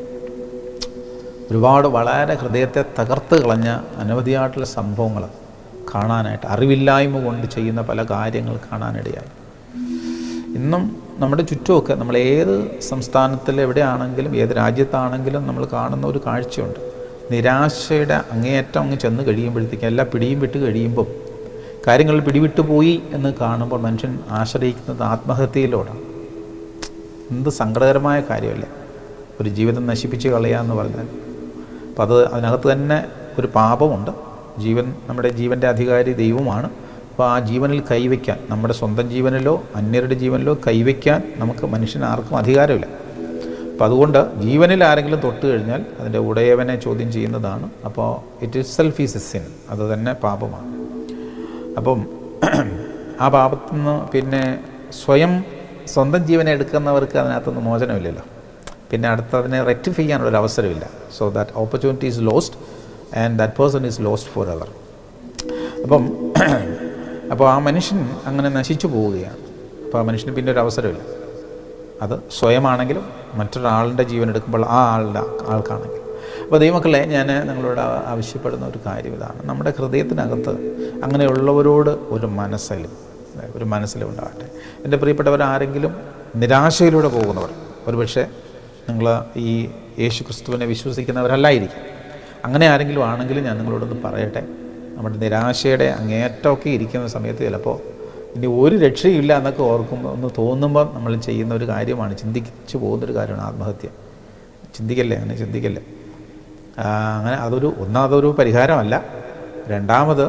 ഒരുപാട് വളരെ ഹൃദയത്തെ തകർത്ത് കളഞ്ഞ അനവധിയായിട്ടുള്ള സംഭവങ്ങൾ കാണാനായിട്ട് അറിവില്ലായ്മ കൊണ്ട് ചെയ്യുന്ന പല കാര്യങ്ങൾ കാണാനിടയായി ഇന്നും നമ്മുടെ ചുറ്റുമൊക്കെ നമ്മൾ ഏത് സംസ്ഥാനത്തിൽ എവിടെയാണെങ്കിലും ഏത് രാജ്യത്താണെങ്കിലും നമ്മൾ കാണുന്ന ഒരു കാഴ്ചയുണ്ട് നിരാശയുടെ അങ്ങേയറ്റം അങ്ങ് ചെന്ന് കഴിയുമ്പോഴത്തേക്കും എല്ലാ പിടിയും വിട്ട് കഴിയുമ്പം കാര്യങ്ങൾ പിടിവിട്ടു പോയി എന്ന് കാണുമ്പോൾ മനുഷ്യൻ ആശ്രയിക്കുന്നത് ആത്മഹത്യയിലോടാണ് എന്ത് സങ്കടകരമായ കാര്യമല്ലേ ഒരു ജീവിതം നശിപ്പിച്ച് കളയുക എന്ന് പറഞ്ഞാൽ അപ്പം അത് അതിനകത്ത് തന്നെ ഒരു പാപമുണ്ട് ജീവൻ നമ്മുടെ ജീവൻ്റെ അധികാരി ദൈവമാണ് അപ്പോൾ ആ ജീവനിൽ കൈവയ്ക്കാൻ നമ്മുടെ സ്വന്തം ജീവനിലോ അന്യരുടെ ജീവനിലോ കൈവയ്ക്കാൻ നമുക്ക് മനുഷ്യന് ആർക്കും അധികാരമില്ല അപ്പം അതുകൊണ്ട് ജീവനിൽ ആരെങ്കിലും തൊട്ട് കഴിഞ്ഞാൽ അതിൻ്റെ ഉടയവനെ ചോദ്യം ചെയ്യുന്നതാണ് അപ്പോൾ it is self is a sin അത് തന്നെ പാപമാണ് അപ്പം ആ പാപത്തിൽ നിന്ന് പിന്നെ സ്വയം സ്വന്തം ജീവനെ എടുക്കുന്നവർക്ക് അതിനകത്തൊന്നും മോചനമില്ലല്ലോ പിന്നെ അടുത്ത് അതിനെ റെക്ടിഫൈ ചെയ്യാനുള്ളൊരു അവസരമില്ല so that opportunity is lost and that person is lost for ever അപ്പം അപ്പോൾ ആ മനുഷ്യൻ അങ്ങനെ നശിച്ചു പോവുകയാണ് അപ്പോൾ ആ മനുഷ്യന് പിന്നെ ഒരു അവസരമില്ല അത് സ്വയമാണെങ്കിലും മറ്റൊരാളുടെ ജീവൻ എടുക്കുമ്പോൾ ആ ആളുടെ ആൾക്കാണെങ്കിൽ അപ്പോൾ ദൈവമക്കളെ ഞാൻ നിങ്ങളോട് ആ- ആവശ്യപ്പെടുന്ന ഒരു കാര്യം ഇതാണ് നമ്മുടെ ഹൃദയത്തിനകത്ത് അങ്ങനെയുള്ളവരോട് ഒരു മനസ്സിലും ഒരു മനസ്സിലുണ്ടാകട്ടെ എൻ്റെ പ്രിയപ്പെട്ടവർ ആരെങ്കിലും നിരാശയിലൂടെ പോകുന്നവർ ഒരുപക്ഷെ നിങ്ങൾ ഈ യേശു ക്രിസ്തുവിനെ വിശ്വസിക്കുന്നവരല്ലായിരിക്കും അങ്ങനെ ആരെങ്കിലും ആണെങ്കിലും ഞാൻ നിങ്ങളോടൊന്ന് പറയട്ടെ നമ്മുടെ നിരാശയുടെ അങ്ങേറ്റമൊക്കെ ഇരിക്കുന്ന സമയത്ത് ചിലപ്പോൾ ഇനി ഒരു രക്ഷയില്ല എന്നൊക്കെ ഓർക്കുമ്പോൾ ഒന്ന് തോന്നുമ്പോൾ നമ്മൾ ചെയ്യുന്ന ഒരു കാര്യമാണ് ചിന്തിച്ചു പോകുന്നൊരു കാര്യമാണ് ആത്മഹത്യ ചിന്തിക്കല്ലേ അങ്ങനെ ചിന്തിക്കല്ലേ ആ, അങ്ങനെ അതൊരു ഒന്നാമതൊരു പരിഹാരമല്ല രണ്ടാമത്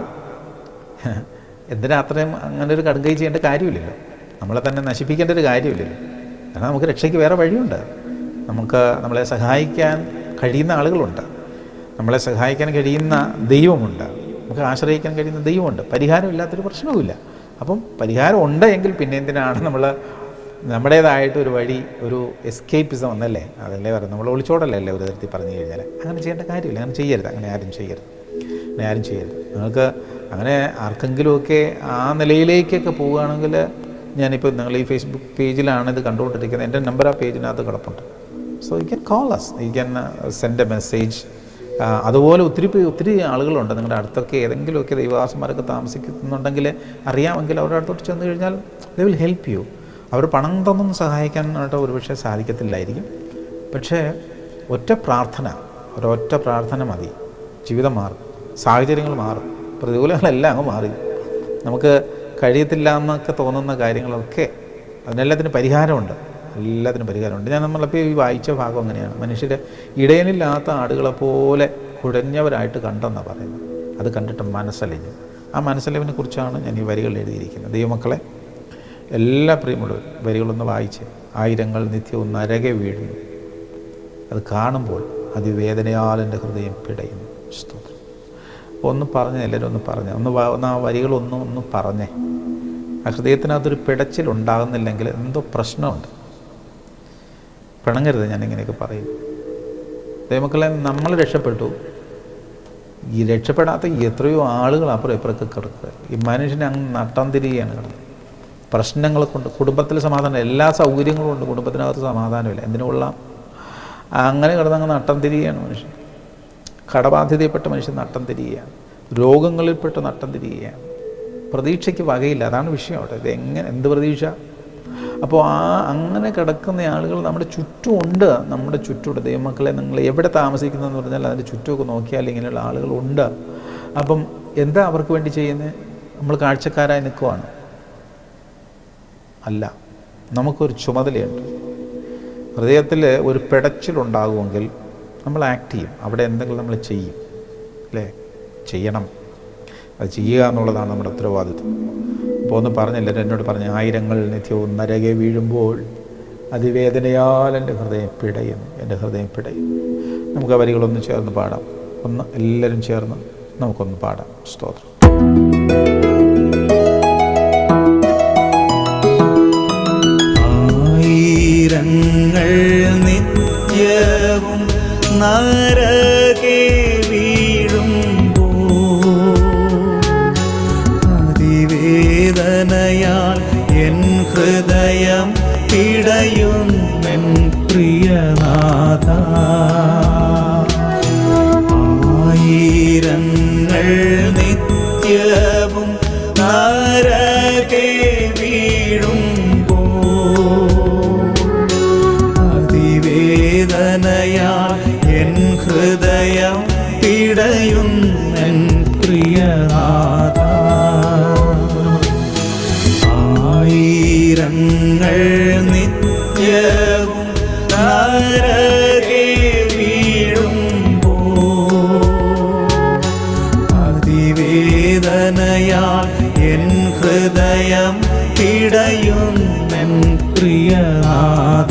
എന്തിനാ അത്രയും അങ്ങനെ ഒരു കടുങ്കൈ ചെയ്യേണ്ട കാര്യമില്ലല്ലോ നമ്മളെ തന്നെ നശിപ്പിക്കേണ്ട ഒരു കാര്യമില്ലല്ലോ കാരണം നമുക്ക് രക്ഷയ്ക്ക് വേറെ വഴിയുണ്ട് നമുക്ക് നമ്മളെ സഹായിക്കാൻ കഴിയുന്ന ആളുകളുണ്ട് നമ്മളെ സഹായിക്കാൻ കഴിയുന്ന ദൈവമുണ്ട് നമുക്ക് ആശ്രയിക്കാൻ കഴിയുന്ന ദൈവമുണ്ട് പരിഹാരമില്ലാത്തൊരു പ്രശ്നവുമില്ല അപ്പം പരിഹാരം ഉണ്ട് എങ്കിൽ പിന്നെ എന്തിനാണ് നമ്മൾ നമ്മുടേതായിട്ട് ഒരു വഴി ഒരു എസ്കേപ്പിസം എന്നല്ലേ അതല്ലേ പറയുന്നത് നമ്മൾ ഒളിച്ചോടല്ലേ അല്ലേ ഒരു തരത്തിൽ പറഞ്ഞു കഴിഞ്ഞാൽ അങ്ങനെ ചെയ്യേണ്ട കാര്യമില്ല അങ്ങനെ ചെയ്യരുത് അങ്ങനെ ആരും ചെയ്യരുത് അങ്ങനെ ആരും ചെയ്യരുത് നിങ്ങൾക്ക് അങ്ങനെ ആർക്കെങ്കിലുമൊക്കെ ആ നിലയിലേക്കൊക്കെ പോവുകയാണെങ്കിൽ ഞാനിപ്പോൾ നിങ്ങൾ ഈ ഫേസ്ബുക്ക് പേജിലാണ് ഇത് കണ്ടുകൊണ്ടിരിക്കുന്നത് എൻ്റെ നമ്പർ ആ പേജിനകത്ത് കിടപ്പുണ്ട് so you can call us you can send a message അതുപോലെ ഒത്തിരി പേ- ഒത്തിരി ആളുകളുണ്ട് നിങ്ങളുടെ അടുത്തൊക്കെ ഏതെങ്കിലുമൊക്കെ ദൈവദാസന്മാരൊക്കെ താമസിക്കുന്നുണ്ടെങ്കിൽ അറിയാമെങ്കിൽ അവരുടെ അടുത്തോട്ട് ചെന്ന് കഴിഞ്ഞാൽ ദേ വിൽ ഹെൽപ്പ് യു അവർ പണം തന്നൊന്നും സഹായിക്കാനായിട്ട് ഒരുപക്ഷെ സാധിക്കത്തില്ലായിരിക്കും പക്ഷേ ഒറ്റ പ്രാർത്ഥന ഒരൊറ്റ പ്രാർത്ഥന മതി ജീവിതം മാറും സാഹചര്യങ്ങൾ മാറും പ്രതികൂലങ്ങളെല്ലാം അങ്ങ് മാറി നമുക്ക് കഴിയത്തില്ല എന്നൊക്കെ തോന്നുന്ന കാര്യങ്ങളൊക്കെ അതിനെല്ലാത്തിനും പരിഹാരമുണ്ട് എല്ലാത്തിനും പരിഹാരമുണ്ട് ഞാൻ നമ്മളിപ്പോൾ ഈ വായിച്ച ഭാഗം അങ്ങനെയാണ് മനുഷ്യർ ഇടയനില്ലാത്ത ആടുകളെ പോലെ കുഴഞ്ഞവരായിട്ട് കണ്ടെന്നാണ് പറയുന്നത് അത് കണ്ടിട്ട് മനസ്സലിഞ്ഞു ആ മനസ്സലിവിനെ കുറിച്ചാണ് ഞാൻ ഈ വരികൾ എഴുതിയിരിക്കുന്നത് ദൈവമക്കളെ എല്ലാ പ്രിയമുള്ളവരും വരികളൊന്ന് വായിച്ച് ആയിരങ്ങൾ നിത്യവും നരകെ വീഴുന്നു അത് കാണുമ്പോൾ അതിവേദനയാൽ എൻ്റെ ഹൃദയം പിടയുന്നു സ്തോത്രം അപ്പോൾ ഒന്ന് പറഞ്ഞ് എല്ലാവരും ഒന്ന് പറഞ്ഞ് ഒന്ന് വാ- ഒന്ന് ആ വരികളൊന്നും ഒന്ന് പറഞ്ഞേ ആ ഹൃദയത്തിനകത്തൊരു പിടച്ചിൽ ഉണ്ടാകുന്നില്ലെങ്കിൽ എന്തോ പ്രശ്നമുണ്ട് പിണങ്ങരുത് ഞാൻ ഇങ്ങനെയൊക്കെ പറയും ദൈവമക്കളെ നമ്മൾ രക്ഷപ്പെട്ടു ഈ രക്ഷപ്പെടാത്ത എത്രയോ ആളുകൾ അപ്പുറം ഇപ്പുറമൊക്കെ കിടക്കുക ഈ മനുഷ്യനെ അങ്ങ് നട്ടം തിരികെയാണ് കിടന്നത് പ്രശ്നങ്ങൾ കൊണ്ട് കുടുംബത്തിൽ സമാധാനം എല്ലാ സൗകര്യങ്ങളും ഉണ്ട് കുടുംബത്തിനകത്ത് സമാധാനമില്ല എന്തിനുള്ള അങ്ങനെ കിടന്നങ്ങ് നട്ടം തിരികെയാണ് മനുഷ്യൻ കടബാധ്യതയിൽപ്പെട്ട മനുഷ്യൻ നട്ടം തിരികെയാണ് രോഗങ്ങളിൽപ്പെട്ട് നട്ടം തിരികെയാണ് പ്രതീക്ഷയ്ക്ക് വകയില്ല അതാണ് വിഷയം അവിടെ ഇത് എങ്ങനെ എന്ത് പ്രതീക്ഷ അപ്പോൾ ആ അങ്ങനെ കിടക്കുന്ന ആളുകൾ നമ്മുടെ ചുറ്റും ഉണ്ട് നമ്മുടെ ചുറ്റുമുണ്ട് ദൈവമക്കളെ നിങ്ങൾ എവിടെ താമസിക്കുന്നതെന്ന് പറഞ്ഞാൽ അതിൻ്റെ ചുറ്റുമൊക്കെ നോക്കിയാൽ ഇങ്ങനെയുള്ള ആളുകളുണ്ട് അപ്പം എന്താ അവർക്ക് വേണ്ടി ചെയ്യുന്നത് നമ്മൾ കാഴ്ചക്കാരായി നിൽക്കുവാണ് അല്ല നമുക്കൊരു ചുമതലയുണ്ട് ഹൃദയത്തിൽ ഒരു പിടച്ചിലുണ്ടാകുമെങ്കിൽ നമ്മൾ ആക്ട് ചെയ്യും അവിടെ എന്തെങ്കിലും നമ്മൾ ചെയ്യും അല്ലേ ചെയ്യണം അത് ചെയ്യുക എന്നുള്ളതാണ് നമ്മുടെ ഉത്തരവാദിത്വം അപ്പോൾ ഒന്ന് പറഞ്ഞില്ല എന്നോട് പറഞ്ഞ ആയിരങ്ങൾ നിത്യവും നരകെ വീഴുമ്പോൾ അതിവേദനയാൽ എൻ്റെ ഹൃദയം പിടയും എൻ്റെ ഹൃദയം പിടയും നമുക്ക് ആ വരികളൊന്ന് ചേർന്ന് പാടാം ഒന്ന് എല്ലാവരും ചേർന്ന് നമുക്കൊന്ന് പാടാം സ്തോത്രം ആയിരങ്ങൾ നിത്യവും നരകെ വീഴുമ്പോ അതിവേദനയാൽ എൻ ഹൃദയം പിടയും എൻ പ്രിയനാഥ ആയിരങ്ങൾ നിത്യവും നരകെ വീഴുമ്പോ അതിവേദനയാൽ എൻ ഹൃദയം പിടയും എൻ പ്രിയനാഥ ആയിരങ്ങൾ നിത്യവും നരകെ വീഴുമ്പോ അതിവേദനയാൽ എൻ ഹൃദയം പിടയും എൻ പ്രിയനാഥ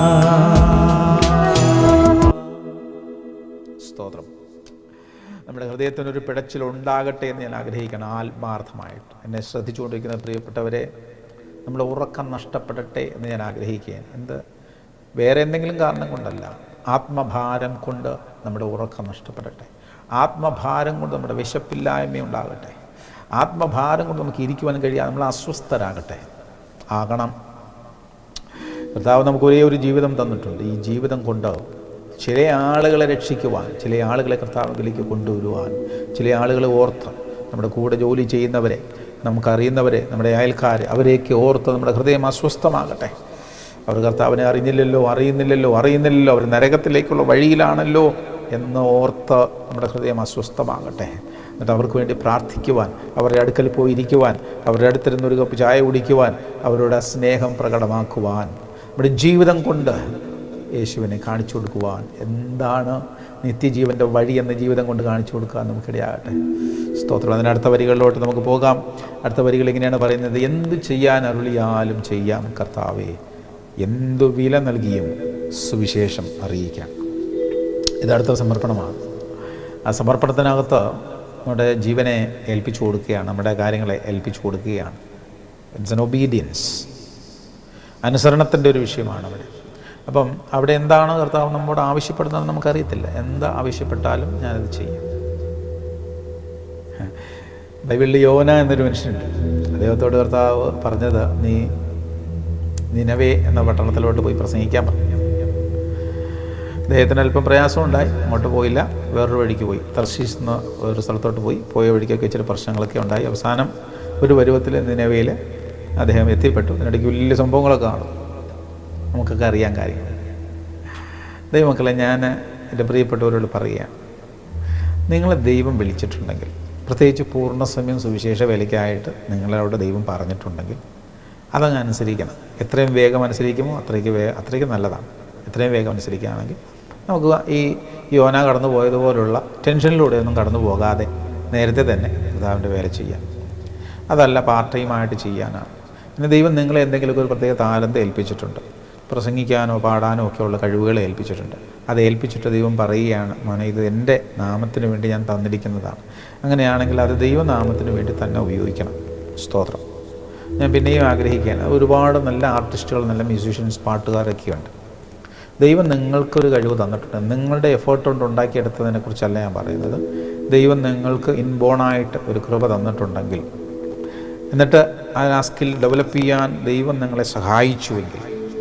സ്തോത്രം നമ്മുടെ ഹൃദയത്തിനൊരു പിടച്ചിലുണ്ടാകട്ടെ എന്ന് ഞാൻ ആഗ്രഹിക്കണം ആത്മാർത്ഥമായിട്ട് എന്നെ ശ്രദ്ധിച്ചുകൊണ്ടിരിക്കുന്ന പ്രിയപ്പെട്ടവരെ നമ്മുടെ ഉറക്കം നഷ്ടപ്പെടട്ടെ എന്ന് ഞാൻ ആഗ്രഹിക്കുകയാണ് എന്ത് വേറെ എന്തെങ്കിലും കാരണം കൊണ്ടല്ല ആത്മഭാരം കൊണ്ട് നമ്മുടെ ഉറക്കം നഷ്ടപ്പെടട്ടെ ആത്മഭാരം കൊണ്ട് നമ്മുടെ വിശപ്പില്ലായ്മ ഉണ്ടാകട്ടെ ആത്മഭാരം കൊണ്ട് നമുക്ക് ഇരിക്കുവാൻ കഴിയാതെ നമ്മൾ അസ്വസ്ഥരാകട്ടെ ആകണം കർത്താവ് നമുക്ക് ഒരേ ഒരു ജീവിതം തന്നിട്ടുണ്ട് ഈ ജീവിതം കൊണ്ട് ചില ആളുകളെ രക്ഷിക്കുവാൻ ചില ആളുകളെ കർത്താവിലേക്ക് കൊണ്ടുവരുവാൻ ചില ആളുകളെ ഓർത്ത് നമ്മുടെ കൂടെ ജോലി ചെയ്യുന്നവരെ നമുക്കറിയുന്നവരെ നമ്മുടെ അയൽക്കാർ അവരെയൊക്കെ ഓർത്ത് നമ്മുടെ ഹൃദയം അസ്വസ്ഥമാകട്ടെ അവർ കർത്താവിനെ അറിഞ്ഞില്ലല്ലോ അറിയുന്നില്ലല്ലോ അറിയുന്നില്ലല്ലോ അവർ നരകത്തിലേക്കുള്ള വഴിയിലാണല്ലോ എന്ന് ഓർത്ത് നമ്മുടെ ഹൃദയം അസ്വസ്ഥമാകട്ടെ എന്നിട്ട് അവർക്ക് വേണ്ടി പ്രാർത്ഥിക്കുവാൻ അവരുടെ അടുക്കൽ പോയിരിക്കുവാൻ അവരുടെ അടുത്തിരുന്ന് ഒരു കപ്പ് ചായ കുടിക്കുവാൻ അവരുടെ സ്നേഹം പ്രകടമാക്കുവാൻ നമ്മുടെ ജീവിതം കൊണ്ട് യേശുവിനെ കാണിച്ചു കൊടുക്കുവാൻ എന്താണ് നിത്യജീവൻ്റെ വഴി എന്ന ജീവിതം കൊണ്ട് കാണിച്ചു കൊടുക്കാൻ നമുക്കിടയാകട്ടെ സ്തോത്രം അതിന് അടുത്ത വരികളിലോട്ട് നമുക്ക് പോകാം അടുത്ത വരികൾ ഇങ്ങനെയാണ് പറയുന്നത് എന്ത് ചെയ്യാൻ അരുളിയാലും ചെയ്യാം കർത്താവേ എന്തു വില നൽകിയും സുവിശേഷം അറിയിക്കാം ഇത് അടുത്ത സമർപ്പണമാണ് ആ സമർപ്പണത്തിനകത്ത് നമ്മുടെ ജീവനെ ഏൽപ്പിച്ചു കൊടുക്കുകയാണ് നമ്മുടെ കാര്യങ്ങളെ ഏൽപ്പിച്ചു കൊടുക്കുകയാണ് ഇറ്റ്സ് എൻ ഒബീഡിയൻസ് അനുസരണത്തിൻ്റെ ഒരു വിഷയമാണ് അവിടെ അപ്പം അവിടെ എന്താണ് കർത്താവ് നമ്മോട് ആവശ്യപ്പെടുന്നത് നമുക്കറിയത്തില്ല എന്താ ആവശ്യപ്പെട്ടാലും ഞാനത് ചെയ്യും ബൈബിളിൽ യോന എന്നൊരു മനുഷ്യനുണ്ട് അദ്ദേഹത്തോട് കർത്താവ് പറഞ്ഞത് നീ നിനവേ എന്ന പട്ടണത്തിലോട്ട് പോയി പ്രസംഗിക്കാൻ പറഞ്ഞു അദ്ദേഹത്തിന് അല്പം പ്രയാസമുണ്ടായി അങ്ങോട്ട് പോയില്ല വേറൊരു വഴിക്ക് പോയി തർശീസ് എന്ന ഒരു സ്ഥലത്തോട്ട് പോയി പോയ വഴിക്കൊക്കെ ഇച്ചിരി പ്രശ്നങ്ങളൊക്കെ ഉണ്ടായി അവസാനം ഒരു പരുവത്തിൽ നിലവയിൽ അദ്ദേഹം എത്തിപ്പെട്ടു അതിനിടയ്ക്ക് വലിയ സംഭവങ്ങളൊക്കെ കാണും നമുക്കൊക്കെ അറിയാൻ കാര്യങ്ങൾ ദൈവമക്കളെ ഞാൻ എൻ്റെ പ്രിയപ്പെട്ടവരോട് പറയുകയാണ് നിങ്ങളെ ദൈവം വിളിച്ചിട്ടുണ്ടെങ്കിൽ പ്രത്യേകിച്ച് പൂർണ്ണസമയം സുവിശേഷ വേലയ്ക്കായിട്ട് നിങ്ങളവിടെ ദൈവം പറഞ്ഞിട്ടുണ്ടെങ്കിൽ അതങ്ങ് അനുസരിക്കണം എത്രയും വേഗം അനുസരിക്കുമോ അത്രയ്ക്ക് വേ അത്രയ്ക്ക് നല്ലതാണ് എത്രയും വേഗം അനുസരിക്കുകയാണെങ്കിൽ നമുക്ക് ഈ യോന കടന്നു പോയതുപോലുള്ള ടെൻഷനിലൂടെ ഒന്നും കടന്നു പോകാതെ നേരത്തെ തന്നെ കർത്താവിൻ്റെ വേല ചെയ്യാം അതല്ല പാർട്ട് ടൈമായിട്ട് ചെയ്യാനാണ് പിന്നെ ദൈവം നിങ്ങളെ എന്തെങ്കിലുമൊക്കെ ഒരു പ്രത്യേക താലന്ത് ഏൽപ്പിച്ചിട്ടുണ്ട് പ്രസംഗിക്കാനോ പാടാനോ ഒക്കെയുള്ള കഴിവുകൾ ഏൽപ്പിച്ചിട്ടുണ്ട് അത് ഏൽപ്പിച്ചിട്ട് ദൈവം പറയുകയാണ് മോനെ ഇത് എൻ്റെ നാമത്തിന് വേണ്ടി ഞാൻ തന്നിരിക്കുന്നതാണ് അങ്ങനെയാണെങ്കിൽ അത് ദൈവനാമത്തിന് വേണ്ടി തന്നെ ഉപയോഗിക്കണം സ്തോത്രം ഞാൻ പിന്നെയും ആഗ്രഹിക്കുകയാണ് ഒരുപാട് നല്ല ആർട്ടിസ്റ്റുകൾ നല്ല മ്യൂസീഷ്യൻസ് പാട്ടുകാരൊക്കെയുണ്ട് ദൈവം നിങ്ങൾക്കൊരു കഴിവ് തന്നിട്ടുണ്ട് നിങ്ങളുടെ എഫേർട്ട് കൊണ്ട് ഉണ്ടാക്കിയെടുത്തതിനെക്കുറിച്ചല്ല ഞാൻ പറയുന്നത് ദൈവം നിങ്ങൾക്ക് ഇൻബോണായിട്ട് ഒരു കൃപ തന്നിട്ടുണ്ടെങ്കിൽ എന്നിട്ട് ആ സ്കിൽ ഡെവലപ്പ് ചെയ്യാൻ ദൈവം നിങ്ങളെ സഹായിച്ചുവെങ്കിൽ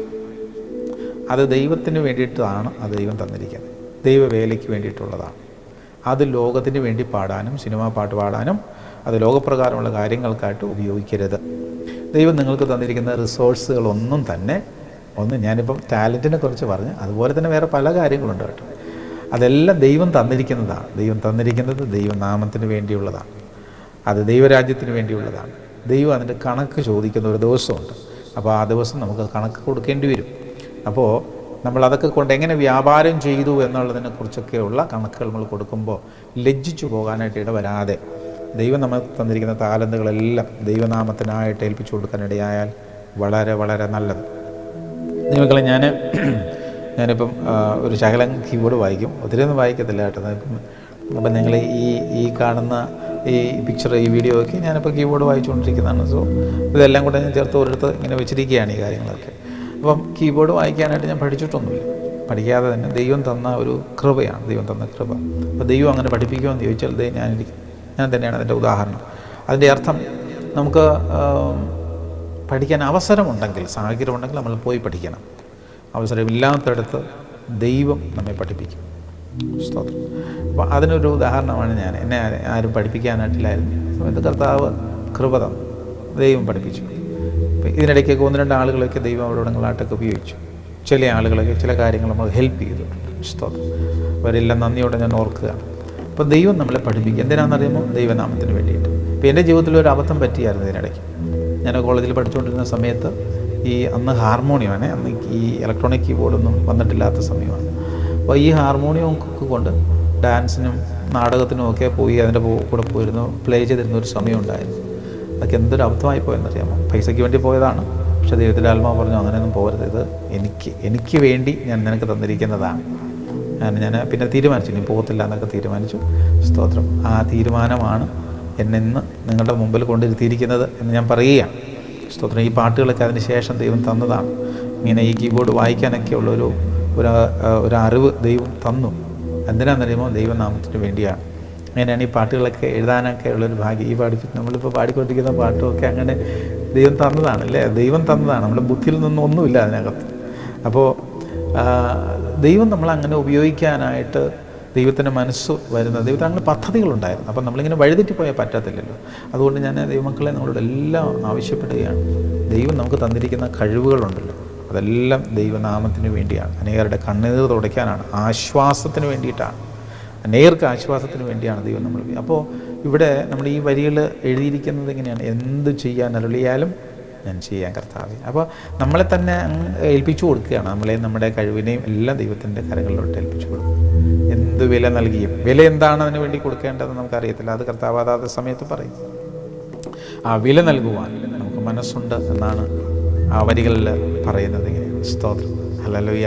അത് ദൈവത്തിന് വേണ്ടിയിട്ടാണ് അത് ദൈവം തന്നിരിക്കുന്നത് ദൈവവേലയ്ക്ക് വേണ്ടിയിട്ടുള്ളതാണ് അത് ലോകത്തിന് വേണ്ടി പാടാനും സിനിമാ പാട്ട് പാടാനും അത് ലോകപ്രകാരമുള്ള കാര്യങ്ങൾക്കായിട്ട് ഉപയോഗിക്കരുത് ദൈവം നിങ്ങൾക്ക് തന്നിരിക്കുന്ന റിസോഴ്സുകളൊന്നും തന്നെ ഒന്ന് ഞാനിപ്പം ടാലൻറ്റിനെ കുറിച്ച് പറഞ്ഞ് അതുപോലെ തന്നെ വേറെ പല കാര്യങ്ങളുണ്ട് കേട്ടോ അതെല്ലാം ദൈവം തന്നിരിക്കുന്നതാണ് ദൈവം തന്നിരിക്കുന്നത് ദൈവനാമത്തിന് വേണ്ടിയുള്ളതാണ് അത് ദൈവരാജ്യത്തിന് വേണ്ടിയുള്ളതാണ് ദൈവം അതിൻ്റെ കണക്ക് ചോദിക്കുന്ന ഒരു ദിവസമുണ്ട് അപ്പോൾ ആ ദിവസം നമുക്ക് കണക്ക് കൊടുക്കേണ്ടി വരും അപ്പോൾ നമ്മൾ അതൊക്കെ കൊണ്ട് എങ്ങനെ വ്യാപാരം ചെയ്തു എന്നുള്ളതിനെ കുറിച്ചൊക്കെയുള്ള കണക്കുകൾ നമ്മൾ കൊടുക്കുമ്പോൾ ലജ്ജിച്ചു പോകാനായിട്ട് ഇടവരാതെ ദൈവം നമുക്ക് തന്നിരിക്കുന്ന താലന്തുകളെല്ലാം ദൈവനാമത്തിനായിട്ട് ഏൽപ്പിച്ചു കൊടുക്കാനിടയായാൽ വളരെ വളരെ നല്ലത് നിങ്ങളെ ഞാൻ ഞാനിപ്പം ആ, ഒരു ശകലം കീബോർഡ് വായിക്കും ഒത്തിരി ഒന്നും വായിക്കത്തില്ല കേട്ടോ ഇപ്പം അപ്പം നിങ്ങൾ ഈ ഈ കാണുന്ന ഈ പിക്ചർ ഈ വീഡിയോ ഒക്കെ ഞാനിപ്പോൾ കീബോർഡ് വായിച്ചുകൊണ്ടിരിക്കുന്നതാണ് സോ ഇതെല്ലാം കൂടെ ഞാൻ ചേർത്ത് ഒരിടത്ത് ഇങ്ങനെ വെച്ചിരിക്കുകയാണ് ഈ കാര്യങ്ങളൊക്കെ അപ്പം കീബോർഡ് വായിക്കാനായിട്ട് ഞാൻ പഠിച്ചിട്ടൊന്നുമില്ല പഠിക്കാതെ തന്നെ ദൈവം തന്ന ഒരു കൃപയാണ് ദൈവം തന്ന കൃപ അപ്പോൾ ദൈവം അങ്ങനെ പഠിപ്പിക്കുമെന്ന് ചോദിച്ചാൽ ദൈവം ഞാൻ ഞാൻ തന്നെയാണ് അതിൻ്റെ ഉദാഹരണം അതിൻ്റെ അർത്ഥം നമുക്ക് ആം, പഠിക്കാൻ അവസരമുണ്ടെങ്കിൽ സാഹചര്യമുണ്ടെങ്കിൽ നമ്മൾ പോയി പഠിക്കണം അവസരമില്ലാത്തടത്ത് ദൈവം നമ്മെ പഠിപ്പിക്കും സ്തോത്രം അപ്പോൾ അതിനൊരു ഉദാഹരണമാണ് ഞാൻ എന്നെ ആരെ- ആരും പഠിപ്പിക്കാനായിട്ടില്ലായിരുന്നു ആ സമയത്ത് കർത്താവ് കൃപ തന്നു ദൈവം പഠിപ്പിച്ചു അപ്പോൾ ഇതിനിടയ്ക്കൊക്കെ ഒന്ന് രണ്ട് ആളുകളൊക്കെ ദൈവം അവിടെ ഇടങ്ങളായിട്ടൊക്കെ ഉപയോഗിച്ചു ചില ആളുകളൊക്കെ ചില കാര്യങ്ങൾ നമ്മൾ ഹെൽപ്പ് ചെയ്തിട്ടുണ്ട് സ്തോത്രം അവരെല്ലാം നന്ദിയോടെ ഞാൻ ഓർക്കുകയാണ് അപ്പോൾ ദൈവം നമ്മളെ പഠിപ്പിക്കും എന്തിനാണെന്നറിയുമ്പോൾ ദൈവനാമത്തിന് വേണ്ടിയിട്ട് ഇപ്പോൾ എൻ്റെ ജീവിതത്തിൽ ഒരു അബദ്ധം പറ്റിയായിരുന്നു ഇതിനിടയ്ക്ക് ഞാൻ കോളേജിൽ പഠിച്ചുകൊണ്ടിരുന്ന സമയത്ത് ഈ അന്ന് ഹാർമോണിയമാണ് അന്ന് ഈ ഇലക്ട്രോണിക് കീബോർഡൊന്നും വന്നിട്ടില്ലാത്ത സമയമാണ് അപ്പോൾ ഈ ഹാർമോണിയം ഒക്കെ കൊണ്ട് ഡാൻസിനും നാടകത്തിനും ഒക്കെ പോയി അതിൻ്റെ പോ- കൂടെ പോയിരുന്നു പ്ലേ ചെയ്തിരുന്ന ഒരു സമയം ഉണ്ടായിരുന്നു അതൊക്കെ എന്തൊരു അബദ്ധമായി പോയെന്നറിയാമോ പൈസയ്ക്ക് വേണ്ടി പോയതാണ് പക്ഷേ ദൈവത്തിൻ്റെ ആത്മാവ് പറഞ്ഞു അങ്ങനെയൊന്നും പോകരുത് ഇത് എനിക്ക് എനിക്ക് വേണ്ടി ഞാൻ നിനക്ക് തന്നിരിക്കുന്നതാണ് ഞാൻ ഞാൻ പിന്നെ തീരുമാനിച്ചു ഇനി പോകത്തില്ല എന്നൊക്കെ തീരുമാനിച്ചു സ്തോത്രം ആ തീരുമാനമാണ് എന്നെ ഇന്ന് നിങ്ങളുടെ മുമ്പിൽ കൊണ്ടിരുത്തിയിരിക്കുന്നത് എന്ന് ഞാൻ പറയുകയാണ് സ്തോത്രം ഈ പാട്ടുകളൊക്കെ അതിന് ശേഷം ദൈവം തന്നതാണ് ഇങ്ങനെ ഈ കീബോർഡ് വായിക്കാനൊക്കെ ഉള്ളൊരു ഒരു ആ, ഒരു അറിവ് ദൈവം തന്നു എന്തിനാണെന്നറിയുമോ ദൈവനാമത്തിന് വേണ്ടിയാണ് അങ്ങനെയാണ് ഈ പാട്ടുകളൊക്കെ എഴുതാനൊക്കെ ഉള്ളൊരു ഭാഗ്യം ഈ പാടി നമ്മളിപ്പോൾ പാടിക്കൊണ്ടിരിക്കുന്ന പാട്ടുമൊക്കെ അങ്ങനെ ദൈവം തന്നതാണ് അല്ലേ ദൈവം തന്നതാണ് നമ്മുടെ ബുദ്ധിയിൽ നിന്നും ഒന്നുമില്ല അതിനകത്ത് അപ്പോൾ ആ, ദൈവം നമ്മളങ്ങനെ ഉപയോഗിക്കാനായിട്ട് ദൈവത്തിൻ്റെ മനസ്സ് വരുന്നത് ദൈവത്തിന് അങ്ങനെ പദ്ധതികളുണ്ടായിരുന്നു അപ്പം നമ്മളിങ്ങനെ വഴിതെറ്റിപ്പോയാൽ പറ്റത്തില്ലല്ലോ അതുകൊണ്ട് ഞാൻ ദൈവമക്കളെ നമ്മളോട് എല്ലാം ആവശ്യപ്പെടുകയാണ് ദൈവം നമുക്ക് തന്നിരിക്കുന്ന കഴിവുകളുണ്ടല്ലോ അതെല്ലാം ദൈവനാമത്തിന് വേണ്ടിയാണ് അനേകരുടെ കണ്ണീർ തുടയ്ക്കാനാണ് ആശ്വാസത്തിന് വേണ്ടിയിട്ടാണ് അനേർക്ക് ആശ്വാസത്തിന് വേണ്ടിയാണ് ദൈവം നമ്മൾ അപ്പോൾ ഇവിടെ നമ്മുടെ ഈ വരികൾ എഴുതിയിരിക്കുന്നത് എങ്ങനെയാണ് എന്ത് ചെയ്യാൻ അരുളിയാലും ഞാൻ ചെയ്യാൻ കർത്താവെ അപ്പോൾ നമ്മളെ തന്നെ അങ്ങ് ഏൽപ്പിച്ചു കൊടുക്കുകയാണ് നമ്മളെ നമ്മുടെ കഴിവിനെയും എല്ലാം ദൈവത്തിൻ്റെ കരങ്ങളിലോട്ട് ഏൽപ്പിച്ചു കൊടുക്കും എന്ത് വില നൽകിയും വില എന്താണ് അതിന് വേണ്ടി കൊടുക്കേണ്ടതെന്ന് നമുക്കറിയത്തില്ല അത് കർത്താവ് അതാത് സമയത്ത് പറയും ആ വില നൽകുവാൻ നമുക്ക് മനസ്സുണ്ട് എന്നാണ് ആ വരികളിൽ പറയുന്നത് ഇങ്ങനെയാണ് സ്തോത്രം ഹല്ലേലൂയ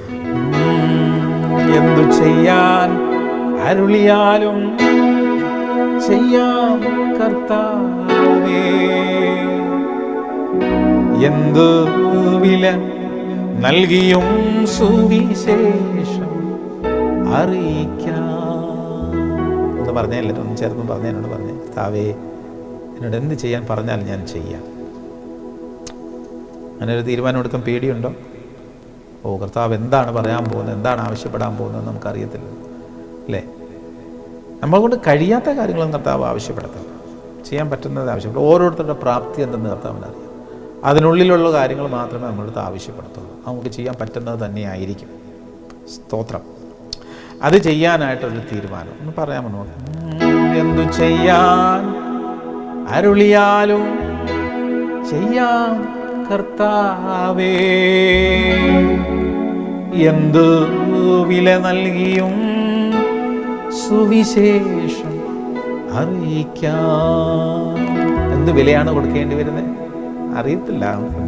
ഉം, എന്തു ചെയ്യാൻ അരുളിയാലും ചെയ്യാം കർത്താവേ എന്തു വില നൽകിയും സുവിശേഷം അറിയിക്കാം എന്ന് പറഞ്ഞേ എല്ലാവരും ഒന്ന് ചേർന്ന് പറഞ്ഞേ എന്നോട് പറഞ്ഞേ കർത്താവേ എന്നോട് എന്ത് ചെയ്യാൻ പറഞ്ഞാൽ ഞാൻ ചെയ്യാം അങ്ങനെ ഒരു തീരുമാനം എടുക്കാൻ പേടിയുണ്ടോ ഓ കർത്താവ് എന്താണ് പറയാൻ പോകുന്നത് എന്താണ് ആവശ്യപ്പെടാൻ പോകുന്നത് നമുക്കറിയത്തില്ല അല്ലേ നമ്മളെ കൊണ്ട് കഴിയാത്ത കാര്യങ്ങളും കർത്താവ് ആവശ്യപ്പെടത്തില്ല ചെയ്യാൻ പറ്റുന്നത് ആവശ്യപ്പെടും ഓരോരുത്തരുടെ പ്രാപ്തി എന്തെന്ന് കർത്താവിന് അറിയാം അതിനുള്ളിലുള്ള കാര്യങ്ങൾ മാത്രമേ നമ്മളടുത്ത് ആവശ്യപ്പെടുത്തുള്ളൂ നമുക്ക് ചെയ്യാൻ പറ്റുന്നത് തന്നെയായിരിക്കും സ്തോത്രം അത് ചെയ്യാനായിട്ടൊരു തീരുമാനം ഒന്ന് പറയാമോ നമുക്ക് ഉം, എന്തു ചെയ്യാൻ അരുളിയാലും ചെയ്യാം കർത്താവേ എന്തു വില നൽകിയും സുവിശേഷം അറിയിക്കാം എന്ത് വിലയാണ് കൊടുക്കേണ്ടി വരുന്നത് അറിയത്തില്ല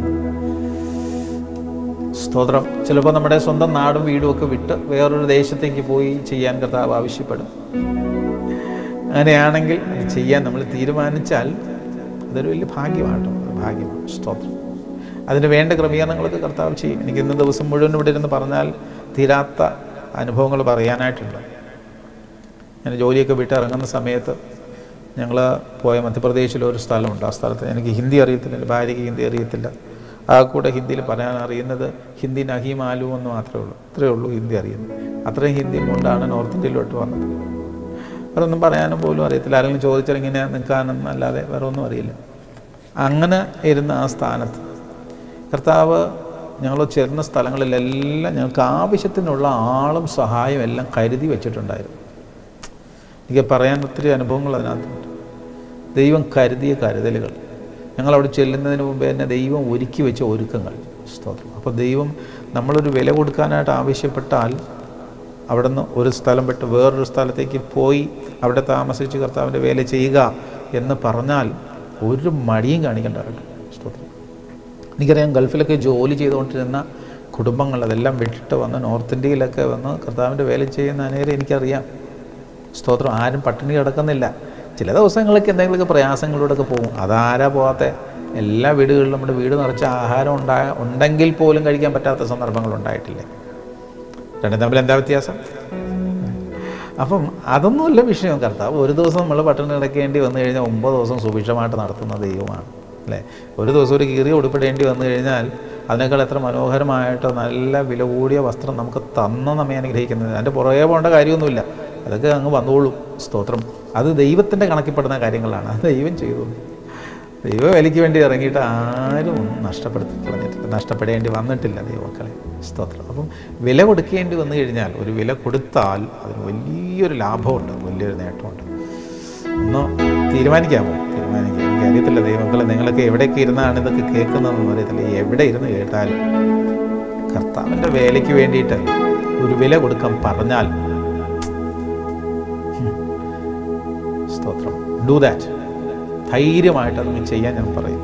സ്തോത്രം ചിലപ്പോൾ നമ്മുടെ സ്വന്തം നാടും വീടും ഒക്കെ വിട്ട് വേറൊരു ദേശത്തേക്ക് പോയി ചെയ്യാൻ കർത്താവ് ആവശ്യപ്പെടും അങ്ങനെയാണെങ്കിൽ അത് ചെയ്യാൻ നമ്മൾ തീരുമാനിച്ചാൽ അതൊരു വലിയ ഭാഗ്യമാണ് കേട്ടോ ഒരു ഭാഗ്യമാണ് സ്തോത്രം അതിന് വേണ്ട ക്രമീകരണങ്ങളൊക്കെ കർത്താവ് ചെയ്യും എനിക്ക് ഇന്ന് ദിവസം മുഴുവൻ ഇവിടെ ഇരുന്ന് പറഞ്ഞാൽ തീരാത്ത അനുഭവങ്ങൾ പറയാനായിട്ടുണ്ട് ഞാൻ ജോലിയൊക്കെ വിട്ട് ഇറങ്ങുന്ന സമയത്ത് ഞങ്ങൾ പോയ മധ്യപ്രദേശിലെ ഒരു സ്ഥലമുണ്ട് ആ സ്ഥലത്ത് എനിക്ക് ഹിന്ദി അറിയത്തില്ല എൻ്റെ ഭാര്യയ്ക്ക് ഹിന്ദി അറിയത്തില്ല ആ കൂടെ ഹിന്ദിയിൽ പറയാൻ അറിയുന്നത് ഹിന്ദി നഹീം ആലു എന്ന് മാത്രമേ ഉള്ളൂ അത്രയേ ഉള്ളൂ ഹിന്ദി അറിയുന്നത് അത്രയും ഹിന്ദിയും കൊണ്ടാണ് നോർത്ത് ഇന്ത്യയിലോട്ട് വന്നത് വേറൊന്നും പറയാനും പോലും അറിയത്തില്ല ആരെങ്കിലും ചോദിച്ചാൽ ഇങ്ങനെ നിൽക്കാനെന്നല്ലാതെ വേറെ ഒന്നും അറിയില്ല അങ്ങനെ ഇരുന്ന ആ സ്ഥാനത്ത് കർത്താവ് ഞങ്ങൾ ചേർന്ന സ്ഥലങ്ങളിലെല്ലാം ഞങ്ങൾക്ക് ആവശ്യത്തിനുള്ള ആളും സഹായവും എല്ലാം കരുതി വെച്ചിട്ടുണ്ടായിരുന്നു എനിക്ക് പറയാൻ ഒത്തിരി അനുഭവങ്ങൾ അതിനകത്തുണ്ട് ദൈവം കരുതിയ കരുതലുകൾ ഞങ്ങൾ അവിടെ ചെല്ലുന്നതിന് മുമ്പേ തന്നെ ദൈവം ഒരുക്കി വെച്ച ഒരുക്കങ്ങൾ സ്തോത്രം അപ്പോൾ ദൈവം നമ്മളൊരു വില കൊടുക്കാനായിട്ട് ആവശ്യപ്പെട്ടാൽ അവിടുന്ന് ഒരു സ്ഥലം വിട്ട് വേറൊരു സ്ഥലത്തേക്ക് പോയി അവിടെ താമസിച്ച് കർത്താവിൻ്റെ വേല ചെയ്യുക എന്ന് പറഞ്ഞാൽ ഒരു മടിയും കാണിക്കേണ്ട കേട്ടോ സ്തോത്രം എനിക്കറിയാം ഗൾഫിലൊക്കെ ജോലി ചെയ്തുകൊണ്ടിരുന്ന കുടുംബങ്ങൾ അതെല്ലാം വിട്ടിട്ട് വന്ന് നോർത്ത് ഇന്ത്യയിലൊക്കെ വന്ന് കർത്താവിൻ്റെ വേല ചെയ്യുന്ന അനേരം എനിക്കറിയാം സ്തോത്രം ആരും പട്ടിണി കിടക്കുന്നില്ല ചില ദിവസങ്ങളൊക്കെ എന്തെങ്കിലുമൊക്കെ പ്രയാസങ്ങളിലൂടെയൊക്കെ പോകും അതാരാ പോകാത്ത എല്ലാ വീടുകളിലും നമ്മുടെ വീട് നിറച്ച ആഹാരം ഉണ്ടായ ഉണ്ടെങ്കിൽ പോലും കഴിക്കാൻ പറ്റാത്ത സന്ദർഭങ്ങൾ ഉണ്ടായിട്ടില്ലേ രണ്ടും തമ്മിൽ എന്താ വ്യത്യാസം അപ്പം അതൊന്നുമല്ല വിഷയം കർത്താവ് ഒരു ദിവസം നമ്മൾ പട്ടിണി കിടക്കേണ്ടി വന്നു കഴിഞ്ഞാൽ ഒമ്പത് ദിവസം സുഭിക്ഷമായിട്ട് നടത്തുന്ന ദൈവമാണ് അല്ലേ ഒരു ദിവസം ഒരു കീറി ഉടുപ്പിടേണ്ടി വന്നു കഴിഞ്ഞാൽ അതിനേക്കാൾ എത്ര മനോഹരമായിട്ട് നല്ല വില കൂടിയ വസ്ത്രം നമുക്ക് തന്ന നമ്മെ അനുഗ്രഹിക്കുന്നത് അതിൻ്റെ പുറകെ പോകേണ്ട കാര്യമൊന്നുമില്ല അതൊക്കെ അങ്ങ് വന്നോളൂ സ്തോത്രം അത് ദൈവത്തിൻ്റെ കണക്കിൽപ്പെടുന്ന കാര്യങ്ങളാണ് അത് ദൈവം ചെയ്തു ദൈവ വിലയ്ക്ക് വേണ്ടി ഇറങ്ങിയിട്ട് ആരും ഒന്നും നഷ്ടപ്പെടുത്തി കളഞ്ഞിട്ടില്ല നഷ്ടപ്പെടേണ്ടി വന്നിട്ടില്ല ദൈവമക്കളെ സ്തോത്രം അപ്പം വില കൊടുക്കേണ്ടി വന്നു കഴിഞ്ഞാൽ ഒരു വില കൊടുത്താൽ അതിന് വലിയൊരു ലാഭമുണ്ട് വലിയൊരു നേട്ടമുണ്ട് ഒന്ന് തീരുമാനിക്കാമോ തീരുമാനിക്കാം എനിക്ക് അറിയത്തില്ല ദൈവമക്കളെ നിങ്ങളൊക്കെ എവിടെയൊക്കെ ഇരുന്നാണ് ഇതൊക്കെ കേൾക്കുന്നതെന്ന് അറിയത്തില്ല എവിടെ ഇരുന്ന് കേട്ടാലും കർത്താവിൻ്റെ വേലയ്ക്ക് വേണ്ടിയിട്ട് ഒരു വില കൊടുക്കാൻ പറഞ്ഞാൽ സ്തോത്രം ഡു ദാറ്റ് ധൈര്യമായിട്ട് അതങ്ങ് ചെയ്യാൻ ഞാൻ പറയും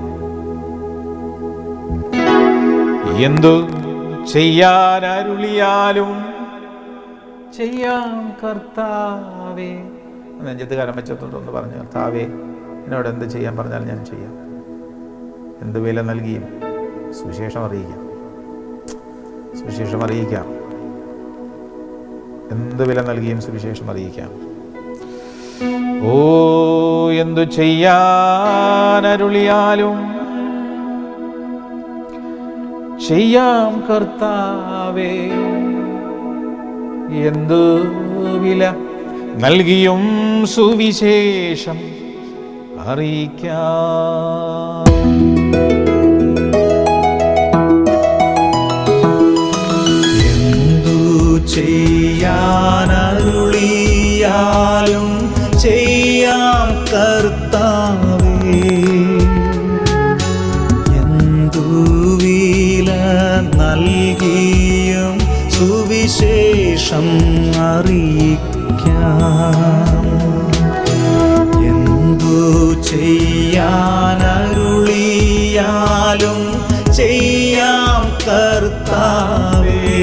എന്തു ചെയ്യാൻ അരുളിയാലും ചെയ്യാം കർത്താവേ നെഞ്ചത്ത് കരം വെച്ചിട്ടുണ്ടെന്ന് പറഞ്ഞു കർത്താവേ എന്നോട് എന്ത് ചെയ്യാൻ പറഞ്ഞാൽ ഞാൻ ചെയ്യാം എന്ത് വില നൽകിയും സുവിശേഷം അറിയിക്കാം സുവിശേഷം അറിയിക്കാം എന്ത് വില നൽകിയും സുവിശേഷം അറിയിക്കാം ഓ എന്തു ചെയ്യാനരുളിയാലും ചെയ്യാം കർത്താവേ എന്തു വില നൽകിയും സുവിശേഷം അറിയിക്കാം എന്തു ചെയ്യാനരുളിയ അരുളിയാലും ചെയ്യാം കർത്താവേ എന്തു വില നൽകിയും സുവിശേഷം അറിയിക്കാം എന്തു ചെയ്യാനരുളിയാലും ചെയ്യാം കർത്താവേ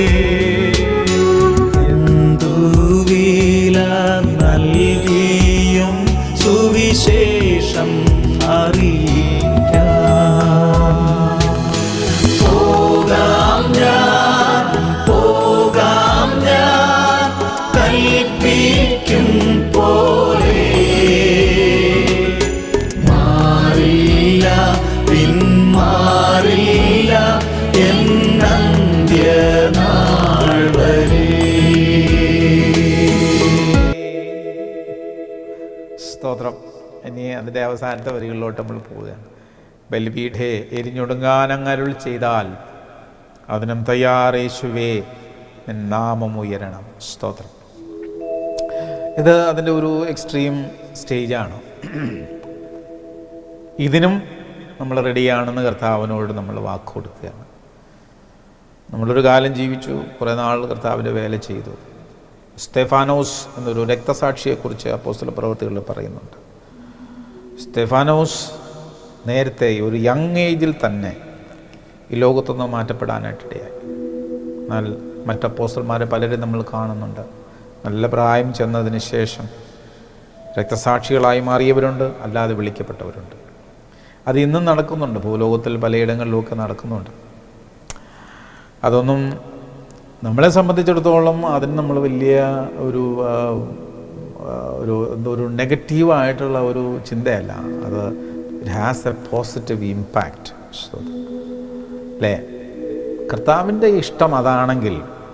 എന്തു വില നൽകിയും സുവിശേഷം അറിയിക്കാം പോകാം ഞാൻ പോകാം ഞാൻ കൽപ്പിക്കും പോലെ മാറില്ല പിന്മാറില്ല എന്നന്ത്യനാൾ വരെ സ്തോത്രം ഇനി അതിൻ്റെ അവസാനത്തെ വരികളിലോട്ട് നമ്മൾ പോവുകയാണ് ബലിപീഠേ എരിഞ്ഞൊടുങ്ങാൻ അങ്ങരുൾ ചെയ്താൽ അതിനും തയ്യാറേശുവേ നിൻ നാമം ഉയരണം സ്തോത്രം ഇത് അതിൻ്റെ ഒരു എക്സ്ട്രീം സ്റ്റേജാണ് ഇതിനും നമ്മൾ റെഡിയാണെന്ന് കർത്താവിനോട് നമ്മൾ വാക്ക് കൊടുക്കുകയാണ് നമ്മളൊരു കാലം ജീവിച്ചു കുറേ നാൾ കർത്താവിൻ്റെ വേല ചെയ്തു സ്തെഫാനോസ് എന്നൊരു രക്തസാക്ഷിയെക്കുറിച്ച് അപ്പോസ്തല പ്രവൃത്തികളിൽ പറയുന്നുണ്ട് സ്തെഫാനോസ് നേരത്തെ ഒരു യങ് ഏജിൽ തന്നെ ഈ ലോകത്തുനിന്ന് മാറ്റപ്പെടാനായിട്ടിടയായി എന്നാൽ മറ്റപ്പോസ്റ്റന്മാരെ പലരും നമ്മൾ കാണുന്നുണ്ട് നല്ല പ്രായം ചെന്നതിന് ശേഷം രക്തസാക്ഷികളായി മാറിയവരുണ്ട് അല്ലാതെ വിളിക്കപ്പെട്ടവരുണ്ട് അത് ഇന്നും നടക്കുന്നുണ്ട് ഭൂലോകത്തിൽ പലയിടങ്ങളിലുമൊക്കെ നടക്കുന്നുണ്ട് അതൊന്നും നമ്മളെ സംബന്ധിച്ചിടത്തോളം അതിന് നമ്മൾ വലിയ ഒരു ആ, ആ, ഒരു എന്തോ ഒരു നെഗറ്റീവായിട്ടുള്ള ഒരു ചിന്തയല്ല അത് it has a positive impact അല്ലേ കർത്താവിൻ്റെ ഇഷ്ടം അതാണെങ്കിൽ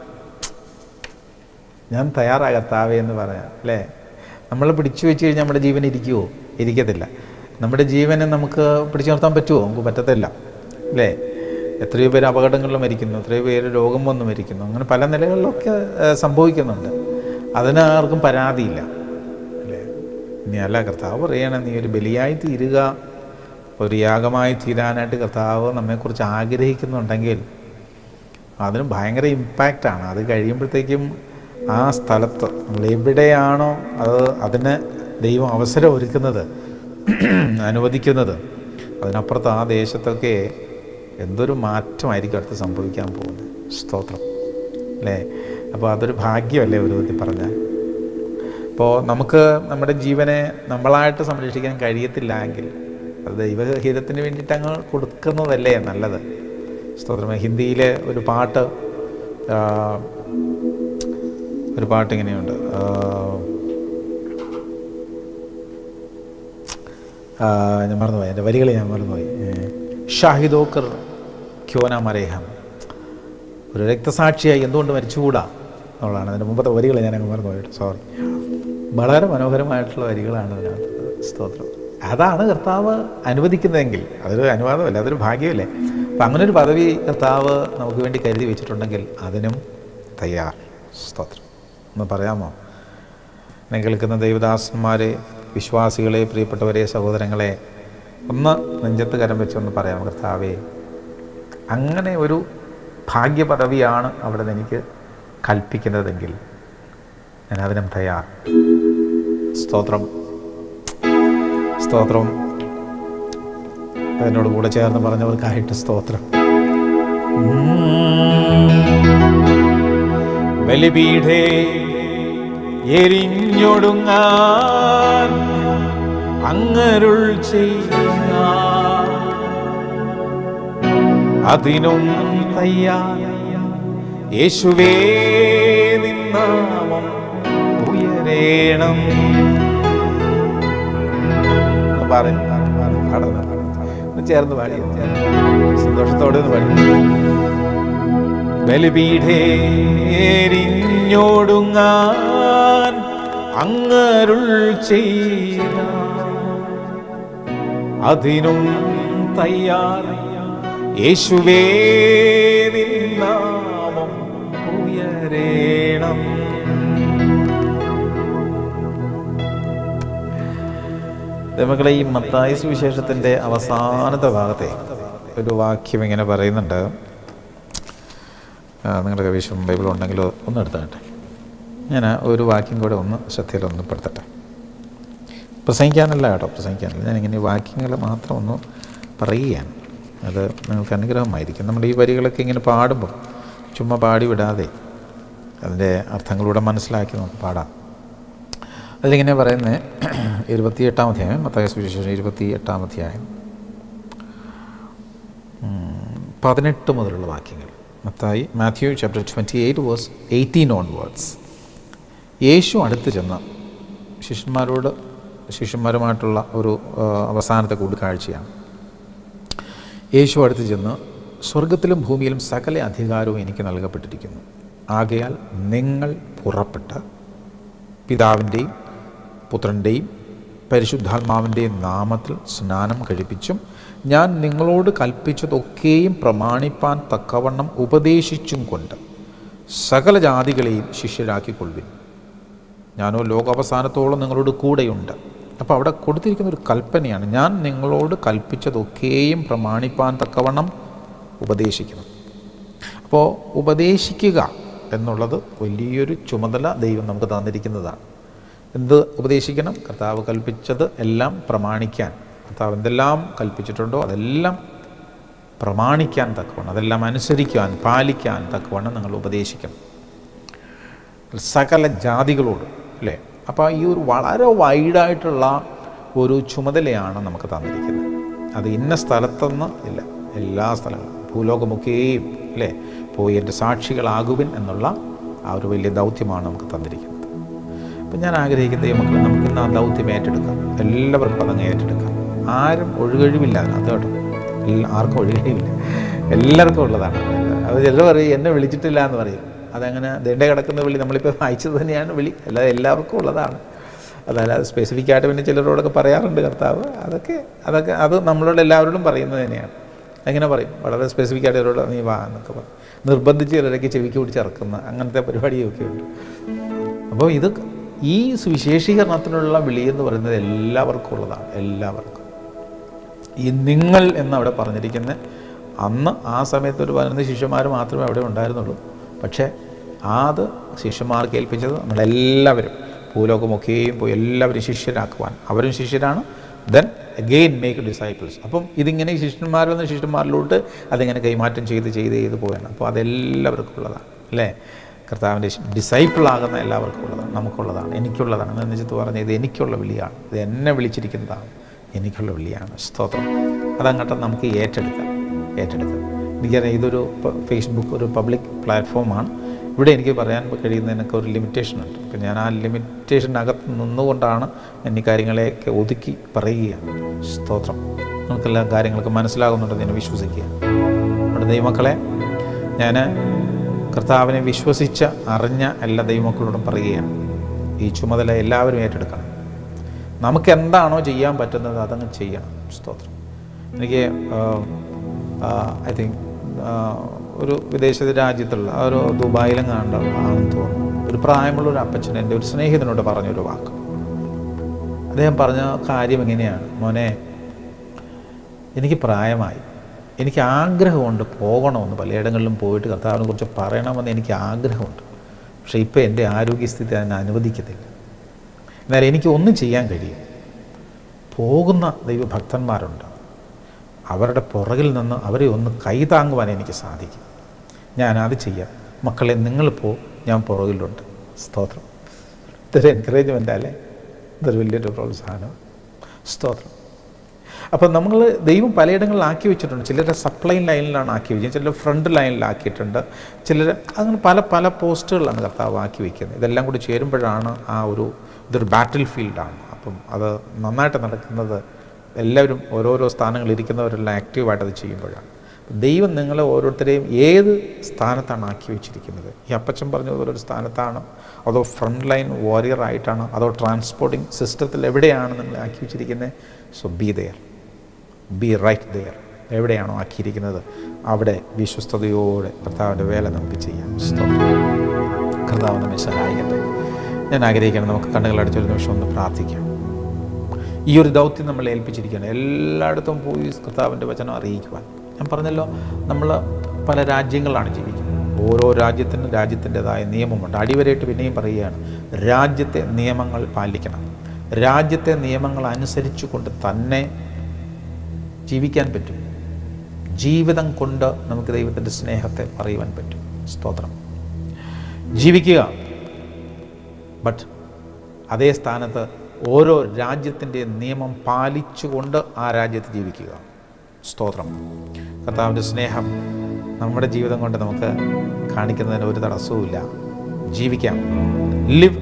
ഞാൻ തയ്യാറാ കർത്താവേ എന്ന് പറയാം അല്ലേ നമ്മൾ പിടിച്ചു വെച്ച് കഴിഞ്ഞാൽ നമ്മുടെ ജീവൻ ഇരിക്കുമോ ഇരിക്കത്തില്ല നമ്മുടെ ജീവനെ നമുക്ക് പിടിച്ചു നിർത്താൻ പറ്റുമോ നമുക്ക് പറ്റത്തില്ല അല്ലേ എത്രയോ പേര് അപകടങ്ങളിൽ മരിക്കുന്നു എത്രയോ പേര് രോഗം വന്ന് മരിക്കുന്നു അങ്ങനെ പല നിലകളിലൊക്കെ ഏഹ്, സംഭവിക്കുന്നുണ്ട് അതിന് ആർക്കും പരാതിയില്ല അല്ലേ ഇനി അല്ല കർത്താവ് പറയണേ നീ ഒരു ബലിയായി തീരുക ഒരു യാഗമായി തീരാനായിട്ട് കർത്താവ് നമ്മെക്കുറിച്ച് ആഗ്രഹിക്കുന്നുണ്ടെങ്കിൽ അതിന് ഭയങ്കര ഇമ്പാക്റ്റാണ് അത് കഴിയുമ്പോഴത്തേക്കും ആ സ്ഥലത്ത് നമ്മൾ എവിടെയാണോ അത് അതിന് ദൈവം അവസരം ഒരുക്കുന്നത് അനുവദിക്കുന്നത് അതിനപ്പുറത്ത് ആ ദേശത്തൊക്കെ എന്തൊരു മാറ്റമായിരിക്കും അടുത്ത് സംഭവിക്കാൻ പോകുന്നത് സ്തോത്രം അല്ലേ അപ്പോൾ അതൊരു ഭാഗ്യമല്ലേ ഒരു വിധത്തിൽ പറഞ്ഞാൽ അപ്പോൾ നമുക്ക് നമ്മുടെ ജീവനെ നമ്മളായിട്ട് സംരക്ഷിക്കാൻ കഴിയത്തില്ല എങ്കിൽ അത് ദൈവഹിതത്തിന് വേണ്ടിയിട്ട് അങ്ങ് കൊടുക്കുന്നതല്ലേ നല്ലത് സ്തോത്രം ഹിന്ദിയിലെ ഒരു പാട്ട് ആ, ഒരു പാട്ട് ഇങ്ങനെയുണ്ട് ആ, ആ, ഞാൻ മറന്നുപോയി എൻ്റെ വരികൾ ഞാൻ മറന്നുപോയി ഏ, ഷാഹിദോക്കർ ക്യോന മരേഹം ഒരു രക്തസാക്ഷിയായി എന്തുകൊണ്ട് മരിച്ചുകൂടാ എന്നുള്ളതാണ് അതിൻ്റെ മുമ്പത്തെ വരികൾ ഞാൻ അങ്ങ് മറന്നുപോയി സോറി വളരെ മനോഹരമായിട്ടുള്ള വരികളാണ് അതിനകത്ത് സ്തോത്രം അതാണ് കർത്താവ് അനുവദിക്കുന്നതെങ്കിൽ അതൊരു അനുവാദമല്ല അതൊരു ഭാഗ്യമല്ലേ അപ്പം അങ്ങനെ ഒരു പദവി കർത്താവ് നമുക്ക് വേണ്ടി കരുതി വെച്ചിട്ടുണ്ടെങ്കിൽ അതിനും തയ്യാർ സ്തോത്രം ഒന്ന് പറയാമോ എന്നെ കേൾക്കുന്ന ദൈവദാസന്മാരെ വിശ്വാസികളെ പ്രിയപ്പെട്ടവരെ സഹോദരങ്ങളെ ഒന്ന് നെഞ്ചത്ത് കരം വെച്ചൊന്ന് പറയാം കർത്താവേ അങ്ങനെ ഒരു ഭാഗ്യപദവിയാണ് അവിടെ നിന്ന് എനിക്ക് കൽപ്പിക്കുന്നതെങ്കിൽ ഞാൻ അതിനും തയ്യാർ സ്തോത്രം സ്തോത്രം എന്നോട് കൂടെ ചേർന്ന് പറഞ്ഞവർക്കായിട്ട് സ്തോത്രം ബലിപീഠേ എരിഞ്ഞൊടുങ്ങാൻ അങ്ങരുൾ ചെയ്യുക അതിനും തയ്യാർ യേശുവേ നിന്നാമം ഉയരേണം പറഞ്ഞു പാടുന്നു ഒന്ന് ചേർന്ന് പാടി സന്തോഷത്തോടെ ഒന്ന് പാടി ബലിപീഠേരിഞ്ഞോടുങ്ങാൻ അങ്ങരുൾ ചെയ്ത അതിനും തയ്യാർ യേശുവേ നിന്നാമം ഉയരേണം നമുക്കുള്ള ഈ മത്തായ സുവിശേഷത്തിൻ്റെ അവസാനത്തെ ഭാഗത്തെ ഒരു വാക്യം ഇങ്ങനെ പറയുന്നുണ്ട് ആ, നിങ്ങളുടെ കവീശം ബൈബിൾ ഉണ്ടെങ്കിൽ ഒന്ന് എടുത്താട്ടെ ഞാൻ ആ ഒരു വാക്യം കൂടെ ഒന്ന് ശ്രദ്ധയിൽ ഒന്ന് പെടുത്തട്ടെ പ്രസംഗിക്കാനല്ല കേട്ടോ പ്രസംഗിക്കാനല്ല ഞാനിങ്ങനെ വാക്യങ്ങൾ മാത്രം ഒന്ന് പറയുകയാണ് അത് നിങ്ങൾക്ക് അനുഗ്രഹമായിരിക്കും നമ്മുടെ ഈ വരികളൊക്കെ ഇങ്ങനെ പാടുമ്പോൾ ചുമ്മാ പാടി വിടാതെ അതിൻ്റെ അർത്ഥങ്ങളൂടെ മനസ്സിലാക്കി നമുക്ക് പാടാം അതിലിങ്ങനെ പറയുന്നത് ഇരുപത്തിയെട്ടാം അധ്യായം മത്തായ സുവിശേഷം ഇരുപത്തി എട്ടാം അധ്യായം ഉം, പതിനെട്ട് മുതലുള്ള വാക്യങ്ങൾ മത്തായി Matthew chapter twenty eight verse eighteen onwards യേശു അടുത്ത് ചെന്ന് ശിഷ്യന്മാരോട് ശിഷ്യന്മാരുമായിട്ടുള്ള ഒരു ആ, അവസാനത്തെ കൂടിക്കാഴ്ചയാണ് യേശു അടുത്ത് ചെന്ന് സ്വർഗത്തിലും ഭൂമിയിലും സകല അധികാരവും എനിക്ക് നൽകപ്പെട്ടിരിക്കുന്നു ആകയാൽ നിങ്ങൾ പുറപ്പെട്ട് പിതാവിൻ്റെയും പുത്രൻ്റെയും പരിശുദ്ധാത്മാവിൻ്റെയും നാമത്തിൽ സ്നാനം കഴിപ്പിച്ചും ഞാൻ നിങ്ങളോട് കൽപ്പിച്ചതൊക്കെയും പ്രമാണിപ്പാൻ തക്കവണ്ണം ഉപദേശിച്ചും കൊണ്ട് സകല ജാതികളെയും ശിഷ്യരാക്കിക്കൊള്ളുവിൻ ഞാനോ ലോകാവസാനത്തോളം നിങ്ങളോട് കൂടെയുണ്ട് അപ്പോൾ അവിടെ കൊടുത്തിരിക്കുന്ന ഒരു കൽപ്പനയാണ് ഞാൻ നിങ്ങളോട് കൽപ്പിച്ചതൊക്കെയും പ്രമാണിപ്പാൻ തക്കവണ്ണം ഉപദേശിക്കണം അപ്പോൾ ഉപദേശിക്കുക എന്നുള്ളത് വലിയൊരു ചുമതല ദൈവം നമുക്ക് തന്നിരിക്കുന്നതാണ് എന്ത് ഉപദേശിക്കണം കർത്താവ് കൽപ്പിച്ചത് എല്ലാം പ്രമാണിക്കാൻ കർത്താവ് എന്തെല്ലാം കൽപ്പിച്ചിട്ടുണ്ടോ അതെല്ലാം പ്രമാണിക്കാൻ തക്കവണ്ണം അതെല്ലാം അനുസരിക്കാൻ പാലിക്കാൻ തക്കവണ്ണം നിങ്ങൾ ഉപദേശിക്കണം സകല ജാതികളോട് അല്ലേ അപ്പോൾ ഈ ഒരു വളരെ വൈഡായിട്ടുള്ള ഒരു ചുമതലയാണ് നമുക്ക് തന്നിരിക്കുന്നത് അത് ഇന്ന സ്ഥലത്തൊന്ന് ഇല്ല എല്ലാ സ്ഥലങ്ങളും ഭൂലോകമൊക്കെയും അല്ലേ പോയി എൻ്റെ സാക്ഷികളാകുവിൻ എന്നുള്ള ആ ഒരു വലിയ ദൗത്യമാണ് നമുക്ക് തന്നിരിക്കുന്നത് അപ്പം ഞാൻ ആഗ്രഹിക്കുന്നത് ഈ മക്കൾ നമുക്ക് ഇന്ന് ആ ദൗത്യം ഏറ്റെടുക്കാം എല്ലാവർക്കും അതങ്ങ് ഏറ്റെടുക്കാം ആരും ഒഴുകഴിവില്ല അതിനകത്ത് കേട്ടോ എല്ലാ ആർക്കും ഒഴുകഴിവില്ല എല്ലാവർക്കും ഉള്ളതാണ് അത് ചിലർ പറയും എന്നെ വിളിച്ചിട്ടില്ല എന്ന് പറയും അതങ്ങനെ ദണ്ഡ കിടക്കുന്ന വിളി നമ്മളിപ്പോൾ വായിച്ചത് തന്നെയാണ് വിളി അല്ലാതെ എല്ലാവർക്കും ഉള്ളതാണ് അതല്ലാതെ സ്പെസിഫിക് ആയിട്ട് പിന്നെ ചിലരോടൊക്കെ പറയാറുണ്ട് കർത്താവ് അതൊക്കെ അതൊക്കെ അത് നമ്മളോട് എല്ലാവരോടും പറയുന്നത് തന്നെയാണ് എങ്ങനെ പറയും വളരെ സ്പെസിഫിക് ആയിട്ട് ഇവരോട് നീ വാ എന്നൊക്കെ പറയും നിർബന്ധിച്ച് ചിലരൊക്കെ ചെവിക്ക് പിടിച്ച് ഇറക്കുന്ന അങ്ങനത്തെ പരിപാടിയൊക്കെ ഉണ്ട് അപ്പോൾ ഇത് ഈ സുവിശേഷീകരണത്തിനുള്ള വിളി എന്ന് പറയുന്നത് എല്ലാവർക്കും ഉള്ളതാണ് എല്ലാവർക്കും ഈ നിങ്ങൾ എന്നവിടെ പറഞ്ഞിരിക്കുന്ന അന്ന് ആ സമയത്ത് ഒരു പതിനൊന്ന് ശിഷ്യന്മാർ മാത്രമേ അവിടെ ഉണ്ടായിരുന്നുള്ളൂ പക്ഷേ അത് ശിഷ്യന്മാർക്ക് ഏൽപ്പിച്ചത് നമ്മളെല്ലാവരും ഭൂലോകമൊക്കെയും പോയി എല്ലാവരും ശിഷ്യരാക്കുവാൻ അവരും ശിഷ്യരാണ് ദെൻ അഗെയിൻ മേക്ക് ഡിസൈപ്പിൾസ് അപ്പം ഇതിങ്ങനെ ഈ ശിഷ്യന്മാരിൽ നിന്ന് ശിഷ്യന്മാരിലോട്ട് അതിങ്ങനെ കൈമാറ്റം ചെയ്ത് ചെയ്ത് ചെയ്ത് പോവുകയാണ് അപ്പോൾ അതെല്ലാവർക്കും ഉള്ളതാണ് അല്ലേ കർത്താവിൻ്റെ ഡിസൈപ്പിളാകുന്ന എല്ലാവർക്കും ഉള്ളതാണ് നമുക്കുള്ളതാണ് എനിക്കുള്ളതാണ് എന്ന് നെഞ്ചത്ത് പറഞ്ഞ ഇത് എനിക്കുള്ള വിളിയാണ് ഇത് എന്നെ വിളിച്ചിരിക്കുന്നതാണ് എനിക്കുള്ള വിളിയാണ് സ്തോത്രം അതങ്ങോട്ട് നമുക്ക് ഏറ്റെടുക്കാം ഏറ്റെടുക്കാം എനിക്കറിയാം ഇതൊരു പ- ഫേസ്ബുക്ക് ഒരു പബ്ലിക് പ്ലാറ്റ്ഫോമാണ് ഇവിടെ എനിക്ക് പറയാൻ കഴിയുന്നതിനൊക്കെ ഒരു ലിമിറ്റേഷൻ ഉണ്ട് അപ്പം ഞാൻ ആ ലിമിറ്റേഷനകത്ത് നിന്നുകൊണ്ടാണ് ഞാൻ ഈ കാര്യങ്ങളെയൊക്കെ ഒതുക്കി പറയുകയാണ് സ്തോത്രം നമുക്കെല്ലാ കാര്യങ്ങളൊക്കെ മനസ്സിലാകുന്നുണ്ടെന്ന് ഞാൻ വിശ്വസിക്കുക നമ്മുടെ ദൈവമക്കളെ ഞാൻ കർത്താവിനെ വിശ്വസിച്ച അറിഞ്ഞ എല്ലാ ദൈവമക്കളോടും പറയുകയാണ് ഈ ചുമതല എല്ലാവരും ഏറ്റെടുക്കണം നമുക്ക് എന്താണോ ചെയ്യാൻ പറ്റുന്നത് അതങ്ങ് ചെയ്യണം സ്തോത്രം എനിക്ക് ഐ തിങ്ക് ഒരു വിദേശ രാജ്യത്തുള്ള ആ ഒരു ദുബായിലും കണ്ട ആണെന്ന് തോന്നുന്നു ഒരു പ്രായമുള്ള ഒരു അപ്പച്ചൻ എൻ്റെ ഒരു സ്നേഹിതനോട് പറഞ്ഞൊരു വാക്ക് അദ്ദേഹം പറഞ്ഞ കാര്യം എങ്ങനെയാണ് മോനെ എനിക്ക് പ്രായമായി എനിക്ക് ആഗ്രഹമുണ്ട് പോകണമെന്ന് പലയിടങ്ങളിലും പോയിട്ട് കർത്താവിനെ കുറിച്ച് പറയണമെന്ന് എനിക്ക് ആഗ്രഹമുണ്ട് പക്ഷേ ഇപ്പോൾ എൻ്റെ ആരോഗ്യസ്ഥിതി അതിനെ അനുവദിക്കത്തില്ല എന്നാൽ എനിക്ക് ഒന്നും ചെയ്യാൻ കഴിയും പോകുന്ന ദൈവഭക്തന്മാരുണ്ട് അവരുടെ പുറകിൽ നിന്ന് അവരെ ഒന്ന് കൈതാങ്ങുവാൻ എനിക്ക് സാധിക്കും ഞാൻ അത് ചെയ്യാം മക്കളെ നിങ്ങൾ പോ ഞാൻ പുറകിലുണ്ട് സ്തോത്രം ഇതൊരു എൻകറേജ്മെൻ്റ് അല്ലേ ഇതൊരു വലിയൊരു പ്രോത്സാഹനം സ്തോത്രം അപ്പം നമ്മൾ ദൈവം പലയിടങ്ങളിൽ ആക്കി വെച്ചിട്ടുണ്ട് ചിലരെ സപ്ലൈ ലൈനിലാണ് ആക്കി വെച്ചത് ചിലർ ഫ്രണ്ട് ലൈനിലാക്കിയിട്ടുണ്ട് ചിലർ അങ്ങനെ പല പല പോസ്റ്റുകളിലാണ് കർത്താവ് ആക്കി വയ്ക്കുന്നത് ഇതെല്ലാം കൂടി ചേരുമ്പോഴാണ് ആ ഒരു ഇതൊരു ബാറ്റിൽ ഫീൽഡാണ് അപ്പം അത് നന്നായിട്ട് നടക്കുന്നത് എല്ലാവരും ഓരോരോ സ്ഥാനങ്ങളിൽ ഇരിക്കുന്നവരെല്ലാം ആക്റ്റീവായിട്ട് അത് ചെയ്യുമ്പോഴാണ് ദൈവം നിങ്ങളെ ഓരോരുത്തരെയും ഏത് സ്ഥാനത്താണ് ആക്കി വെച്ചിരിക്കുന്നത് ഈ അപ്പച്ചൻ പറഞ്ഞതുപോലെ ഒരു സ്ഥാനത്താണ് അതോ ഫ്രണ്ട് ലൈൻ വാരിയർ ആയിട്ടാണ് അതോ ട്രാൻസ്പോർട്ടിംഗ് സിസ്റ്റത്തിൽ എവിടെയാണ് നിങ്ങൾ ആക്കി വെച്ചിരിക്കുന്നത് so be there be right there എവിടെയാണോ ആക്കിയിരിക്കുന്നത് അവിടെ വിശ്വസ്തയോടെ കർത്താവിൻ്റെ വേല നമുക്ക് ചെയ്യാം സ്തോത്രം. കർത്താവ് നമ്മെ സഹായിക്കട്ടെ ഞാൻ ആഗ്രഹിക്കണം നമുക്ക് കണ്ണുകളടച്ചൊരു നിമിഷം ഒന്ന് പ്രാർത്ഥിക്കാം ഈ ഒരു ദൗത്യം നമ്മളെ ഏൽപ്പിച്ചിരിക്കുകയാണ് എല്ലായിടത്തും പോയി കർത്താവിൻ്റെ വചനം അറിയിക്കുവാൻ ഞാൻ പറഞ്ഞല്ലോ നമ്മൾ പല രാജ്യങ്ങളാണ് ജീവിക്കുന്നത് ഓരോ രാജ്യത്തിനും രാജ്യത്തിൻ്റെതായ നിയമമുണ്ട് അടിവരയിട്ട് പിന്നെയും പറയുകയാണ് രാജ്യത്തെ നിയമങ്ങൾ പാലിക്കണം രാജ്യത്തെ നിയമങ്ങൾ അനുസരിച്ചു കൊണ്ട് തന്നെ ജീവിക്കാൻ പറ്റും ജീവിതം കൊണ്ട് നമുക്ക് ദൈവത്തിൻ്റെ സ്നേഹത്തെ പറയുവാൻ പറ്റും സ്തോത്രം ജീവിക്കുക ബട്ട് അതേ സ്ഥാനത്ത് ഓരോ രാജ്യത്തിൻ്റെ നിയമം പാലിച്ചുകൊണ്ട് ആ രാജ്യത്ത് ജീവിക്കുക സ്തോത്രം കർത്താവിൻ്റെ സ്നേഹം നമ്മുടെ ജീവിതം കൊണ്ട് നമുക്ക് കാണിക്കുന്നതിന് ഒരു തടസ്സവുമില്ല ജീവിക്കാം ലിവ്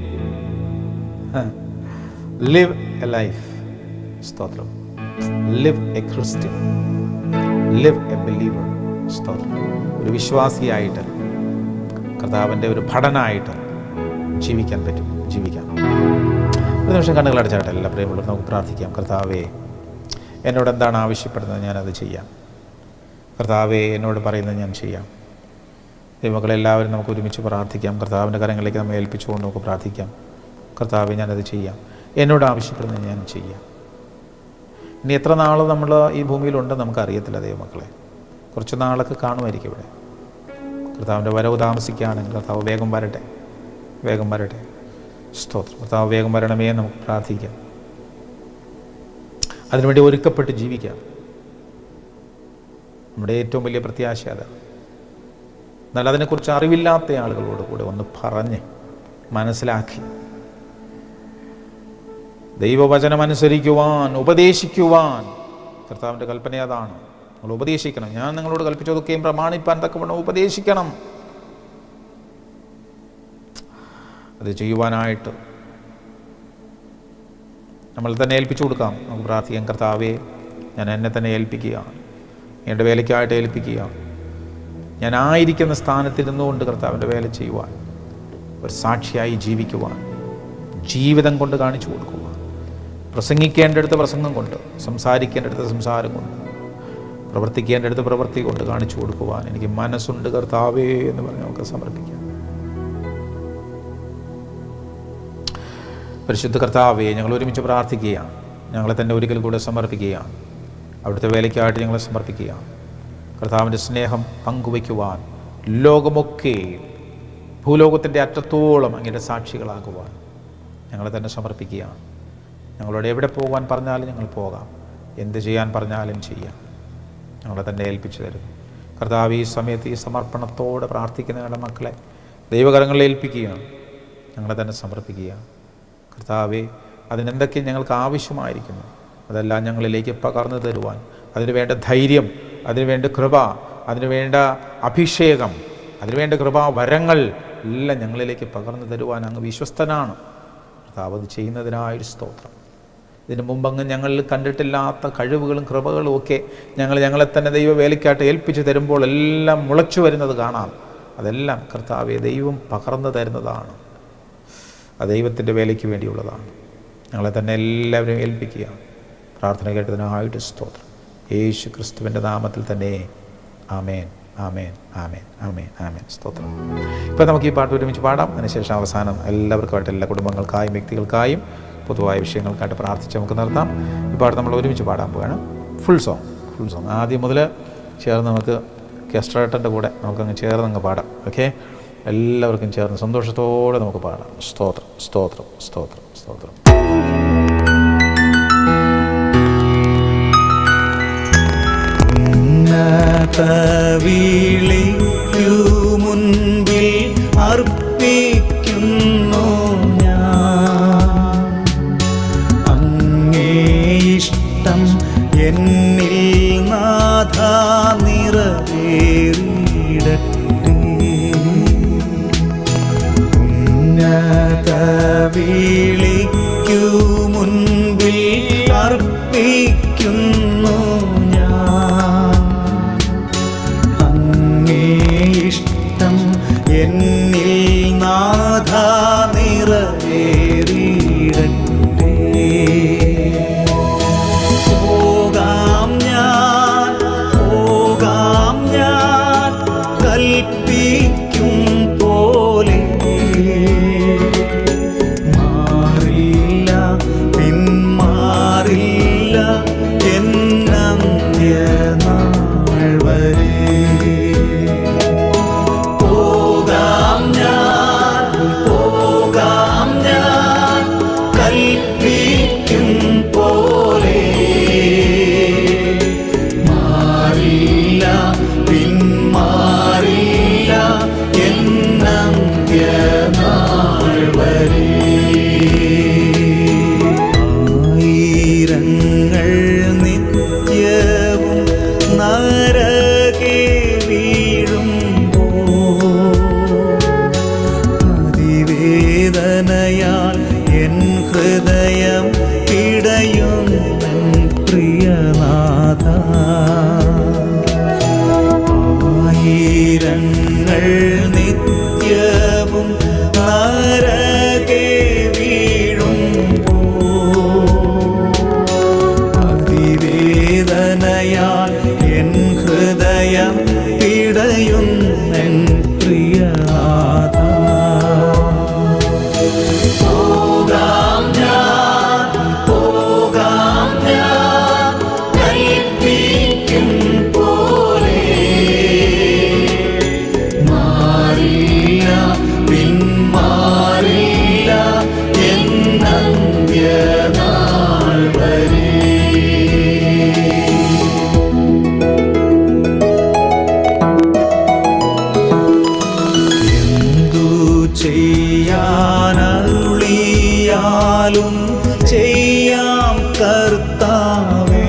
ലിവ് എ ലൈഫ് സ്തോത്രം live a Christian live a believer സ്തോത്രം ഒരു വിശ്വാസിയായിട്ട് കർത്താവിൻ്റെ ഒരു ഭടനായിട്ട് ജീവിക്കാൻ പറ്റും ജീവിക്കാം ഒരു നിമിഷം കണ്ണുകൾ അടച്ചാട്ടെ എല്ലാ പ്രിയമുള്ളവരും നമുക്ക് പ്രാർത്ഥിക്കാം കർത്താവേ എന്നോട് എന്താണ് ആവശ്യപ്പെടുന്നത് ഞാനത് ചെയ്യാം കർത്താവേ എന്നോട് പറയുന്നത് ഞാൻ ചെയ്യാം ദൈവങ്ങളെല്ലാവരും നമുക്ക് ഒരുമിച്ച് പ്രാർത്ഥിക്കാം കർത്താവിൻ്റെ കരങ്ങളിലേക്ക് നമ്മൾ ഏൽപ്പിച്ചുകൊണ്ട് നമുക്ക് പ്രാർത്ഥിക്കാം കർത്താവെ ഞാനത് ചെയ്യാം എന്നോട് ആവശ്യപ്പെടുന്നത് ഞാൻ ചെയ്യാം ഇനി എത്ര നാൾ നമ്മൾ ഈ ഭൂമിയിലുണ്ടെന്ന് നമുക്കറിയത്തില്ല ദൈവമക്കളെ കുറച്ച് നാളൊക്കെ കാണുമായിരിക്കും ഇവിടെ കർത്താവിൻ്റെ വരവ് താമസിക്കുകയാണെങ്കിൽ കർത്താവ് വേഗം വരട്ടെ വേഗം വരട്ടെ സ്തോത്രം കർത്താവ് വേഗം വരണമേ എന്ന് നമുക്ക് പ്രാർത്ഥിക്കാം അതിനുവേണ്ടി ഒരുക്കപ്പെട്ട് ജീവിക്കാം നമ്മുടെ ഏറ്റവും വലിയ പ്രത്യാശ അതാണ് എന്നാൽ അതിനെക്കുറിച്ച് അറിവില്ലാത്ത ആളുകളോട് കൂടെ ഒന്ന് പറഞ്ഞ് മനസ്സിലാക്കി ദൈവവചനം അനുസരിക്കുവാൻ ഉപദേശിക്കുവാൻ കർത്താവിൻ്റെ കൽപ്പന അതാണ് നിങ്ങൾ ഉപദേശിക്കണം ഞാൻ നിങ്ങളോട് കൽപ്പിച്ചതൊക്കെയും പ്രമാണിപ്പാൻ തക്കവണ്ണം ഉപദേശിക്കണം അത് ചെയ്യുവാനായിട്ട് നമ്മൾ തന്നെ ഏൽപ്പിച്ചു കൊടുക്കാം നമുക്ക് പ്രാർത്ഥിക്കാം കർത്താവേ ഞാൻ എന്നെ തന്നെ ഏൽപ്പിക്കുക എൻ്റെ വേലയ്ക്കായിട്ട് ഏൽപ്പിക്കുക ഞാൻ ആയിരിക്കുന്ന സ്ഥാനത്തിരുന്നുകൊണ്ട് കർത്താവിൻ്റെ വേല ചെയ്യുവാൻ ഒരു സാക്ഷിയായി ജീവിക്കുവാൻ ജീവിതം കൊണ്ട് കാണിച്ചു കൊടുക്കുവാൻ പ്രസംഗിക്കേണ്ടടുത്ത് പ്രസംഗം കൊണ്ട് സംസാരിക്കേണ്ടടുത്ത് സംസാരം കൊണ്ട് പ്രവർത്തിക്കേണ്ടടുത്ത് പ്രവൃത്തി കൊണ്ട് കാണിച്ചു കൊടുക്കുവാൻ എനിക്ക് മനസ്സുണ്ട് കർത്താവേ എന്ന് പറഞ്ഞ് നമുക്ക് സമർപ്പിക്കാം പരിശുദ്ധ കർത്താവേ ഞങ്ങൾ ഒരുമിച്ച് പ്രാർത്ഥിക്കുകയാണ് ഞങ്ങളെ തന്നെ ഒരിക്കൽ കൂടെ സമർപ്പിക്കുകയാണ് അവിടുത്തെ വേലയ്ക്കായിട്ട് ഞങ്ങളെ സമർപ്പിക്കുകയാണ് കർത്താവിൻ്റെ സ്നേഹം പങ്കുവയ്ക്കുവാൻ ലോകമൊക്കെ ഭൂലോകത്തിൻ്റെ അറ്റത്തോളം അങ്ങയുടെ സാക്ഷികളാകുവാൻ ഞങ്ങളെ തന്നെ സമർപ്പിക്കുകയാണ് ഞങ്ങളോട് എവിടെ പോകാൻ പറഞ്ഞാലും ഞങ്ങൾ പോകാം എന്ത് ചെയ്യാൻ പറഞ്ഞാലും ചെയ്യാം ഞങ്ങളെ തന്നെ ഏൽപ്പിച്ചു തരുന്നു കർത്താവ് ഈ സമയത്ത് ഈ സമർപ്പണത്തോടെ പ്രാർത്ഥിക്കുന്ന ഞങ്ങളുടെ മക്കളെ ദൈവകരങ്ങളിൽ ഏൽപ്പിക്കുകയാണ് ഞങ്ങളെ തന്നെ സമർപ്പിക്കുകയാണ് കർത്താവെ അതിനെന്തൊക്കെ ഞങ്ങൾക്ക് ആവശ്യമായിരിക്കുന്നു അതെല്ലാം ഞങ്ങളിലേക്ക് പകർന്നു തരുവാൻ അതിന് വേണ്ട ധൈര്യം അതിന് വേണ്ട കൃപ അതിന് വേണ്ട അഭിഷേകം അതിന് വേണ്ട കൃപാ വരങ്ങൾ എല്ലാം ഞങ്ങളിലേക്ക് പകർന്നു തരുവാൻ അങ്ങ് വിശ്വസ്തനാണ് കർത്താവ് അത് ചെയ്യുന്നതിനായൊരു സ്തോത്രം ഇതിനു മുമ്പ് അങ്ങ് ഞങ്ങളിൽ കണ്ടിട്ടില്ലാത്ത കഴിവുകളും കൃപകളും ഒക്കെ ഞങ്ങൾ ഞങ്ങളെ തന്നെ ദൈവവേലയ്ക്കായിട്ട് ഏൽപ്പിച്ചു തരുമ്പോൾ എല്ലാം മുളച്ചു വരുന്നത് കാണാം അതെല്ലാം കർത്താവെ ദൈവം പകർന്നു തരുന്നതാണ് അത് ദൈവത്തിൻ്റെ വേലയ്ക്ക് വേണ്ടിയുള്ളതാണ് ഞങ്ങളെ തന്നെ എല്ലാവരും ഏൽപ്പിക്കുക പ്രാർത്ഥന കേട്ടതിനായിട്ട് സ്തോത്രം യേശു ക്രിസ്തുവിൻ്റെ നാമത്തിൽ തന്നെ ആമേൻ ആമേൻ ആമേൻ ആമേൻ ആമേൻ സ്തോത്രം ഇപ്പോൾ നമുക്ക് ഈ പാട്ട് ഒരുമിച്ച് പാടാം അതിനുശേഷം അവസാനം എല്ലാവർക്കുമായിട്ട് എല്ലാ കുടുംബങ്ങൾക്കായും വ്യക്തികൾക്കായും പൊതുവായ വിഷയങ്ങൾക്കായിട്ട് പ്രാർത്ഥിച്ച് നമുക്ക് നിർത്താം ഈ പാട്ട് നമ്മൾ ഒരുമിച്ച് പാടാൻ പോവുകയാണ് ഫുൾ സോങ് ഫുൾ സോങ് ആദ്യം മുതൽ ചേർന്ന് നമുക്ക് കെസ്ട്രേട്ടൻ്റെ കൂടെ നമുക്കങ്ങ് ചേർന്ന് അങ്ങ് പാടാം ഓക്കെ എല്ലാവർക്കും ചേർന്ന് സന്തോഷത്തോടെ നമുക്ക് പാടാം സ്തോത്രം സ്തോത്രം സ്തോത്രം സ്തോത്രം ഉന്നത വിളിക്കു മുൻപിൽ അർപ്പിക്കുന്നു ഞാൻ അങ്ങേ ഇഷ്ടം എന്നിൽ നാഥ നിറവേറിയിടട്ടെ ഉന്നത വിളിക്കു മുൻപിൽ അർപ്പിക്കുന്നു ഞാൻ അങ്ങേ ഇഷ്ടം എന്നിൽ നാഥ നിറവേറിയിടട്ടെ പോകാം ഞാൻ പോകാം ഞാൻ കൽപ്പിക്കും പോലെ മാറില്ല പിന്മാറില്ല നിത്യവും നരകെ വീഴുമ്പോ അതിവേദനയാൽ എൻ ഹൃദയം പിടയും പ്രിയനാഥ ആയിരങ്ങൾ നിത്യവും നരകെ വീഴുമ്പോ അതിവേദനയാൽ എൻ ഹൃദയം പിടയുന്നെൻ പ്രിയനാഥ പോകാം ഞാൻ പോകാം ഞാൻ കൽപ്പിക്കും പോലെ മാറില്ല പിന്മാറില്ല എന്നന്ത്യനാൾ വരെ എന്തു ചെയ്യാനരുളിയാലും ചെയ്യാം കർത്താവേ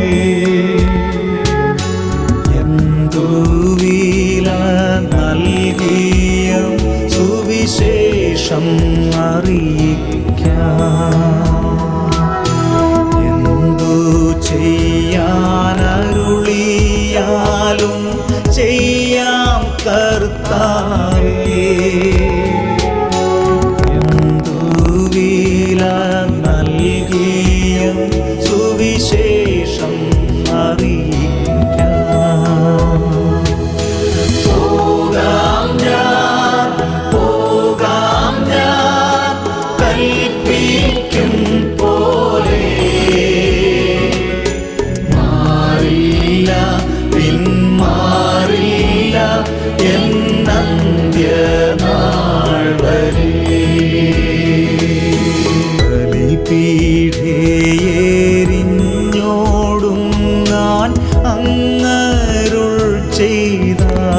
എന്തു വില നൽകിയും സുവിശേഷം അറിയിക്കാം എന്തു ചെയ്യാനരുളിയാലും ചെയ്യാം കർത്താവേ എന്തു വില നൽകിയും സുവിശേഷം അറിയിക്കാം പോകാം ഞാൻ പോകാം ഞാൻ കൽപ്പിക്കും പോലെ മാറില്ല പിന്മാറില്ല എന്നന്ത്യനാൾ വരെ ബലിപീഠേയെരിഞ്ഞോടും ഞാൻ അങ്ങരുൾ ചെയ്ത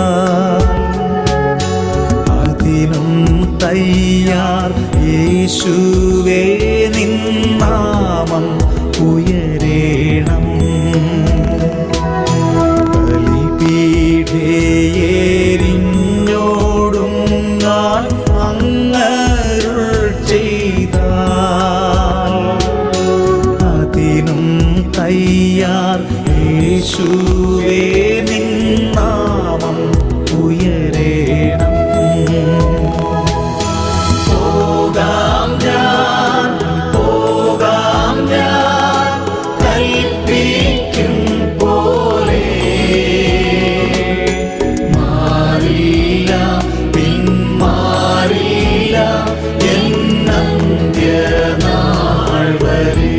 അതിനും തയ്യാർ യേശുവേ നിന്നാമം ഉയരേണം ബലിപീഠേയെരിഞ്ഞോടും ഞാൻ അങ്ങരുൾ ചെയ്ത അതിനും തയ്യാർ യേശുവേ നിന്നാമം ഉയരേണം പോകാം ഞാൻ പോകാം ഞാൻ കൽപ്പിക്കും പോലെ മാറില്ല പിന്മാറില്ല എന്നന്ത്യനാൾ വരെ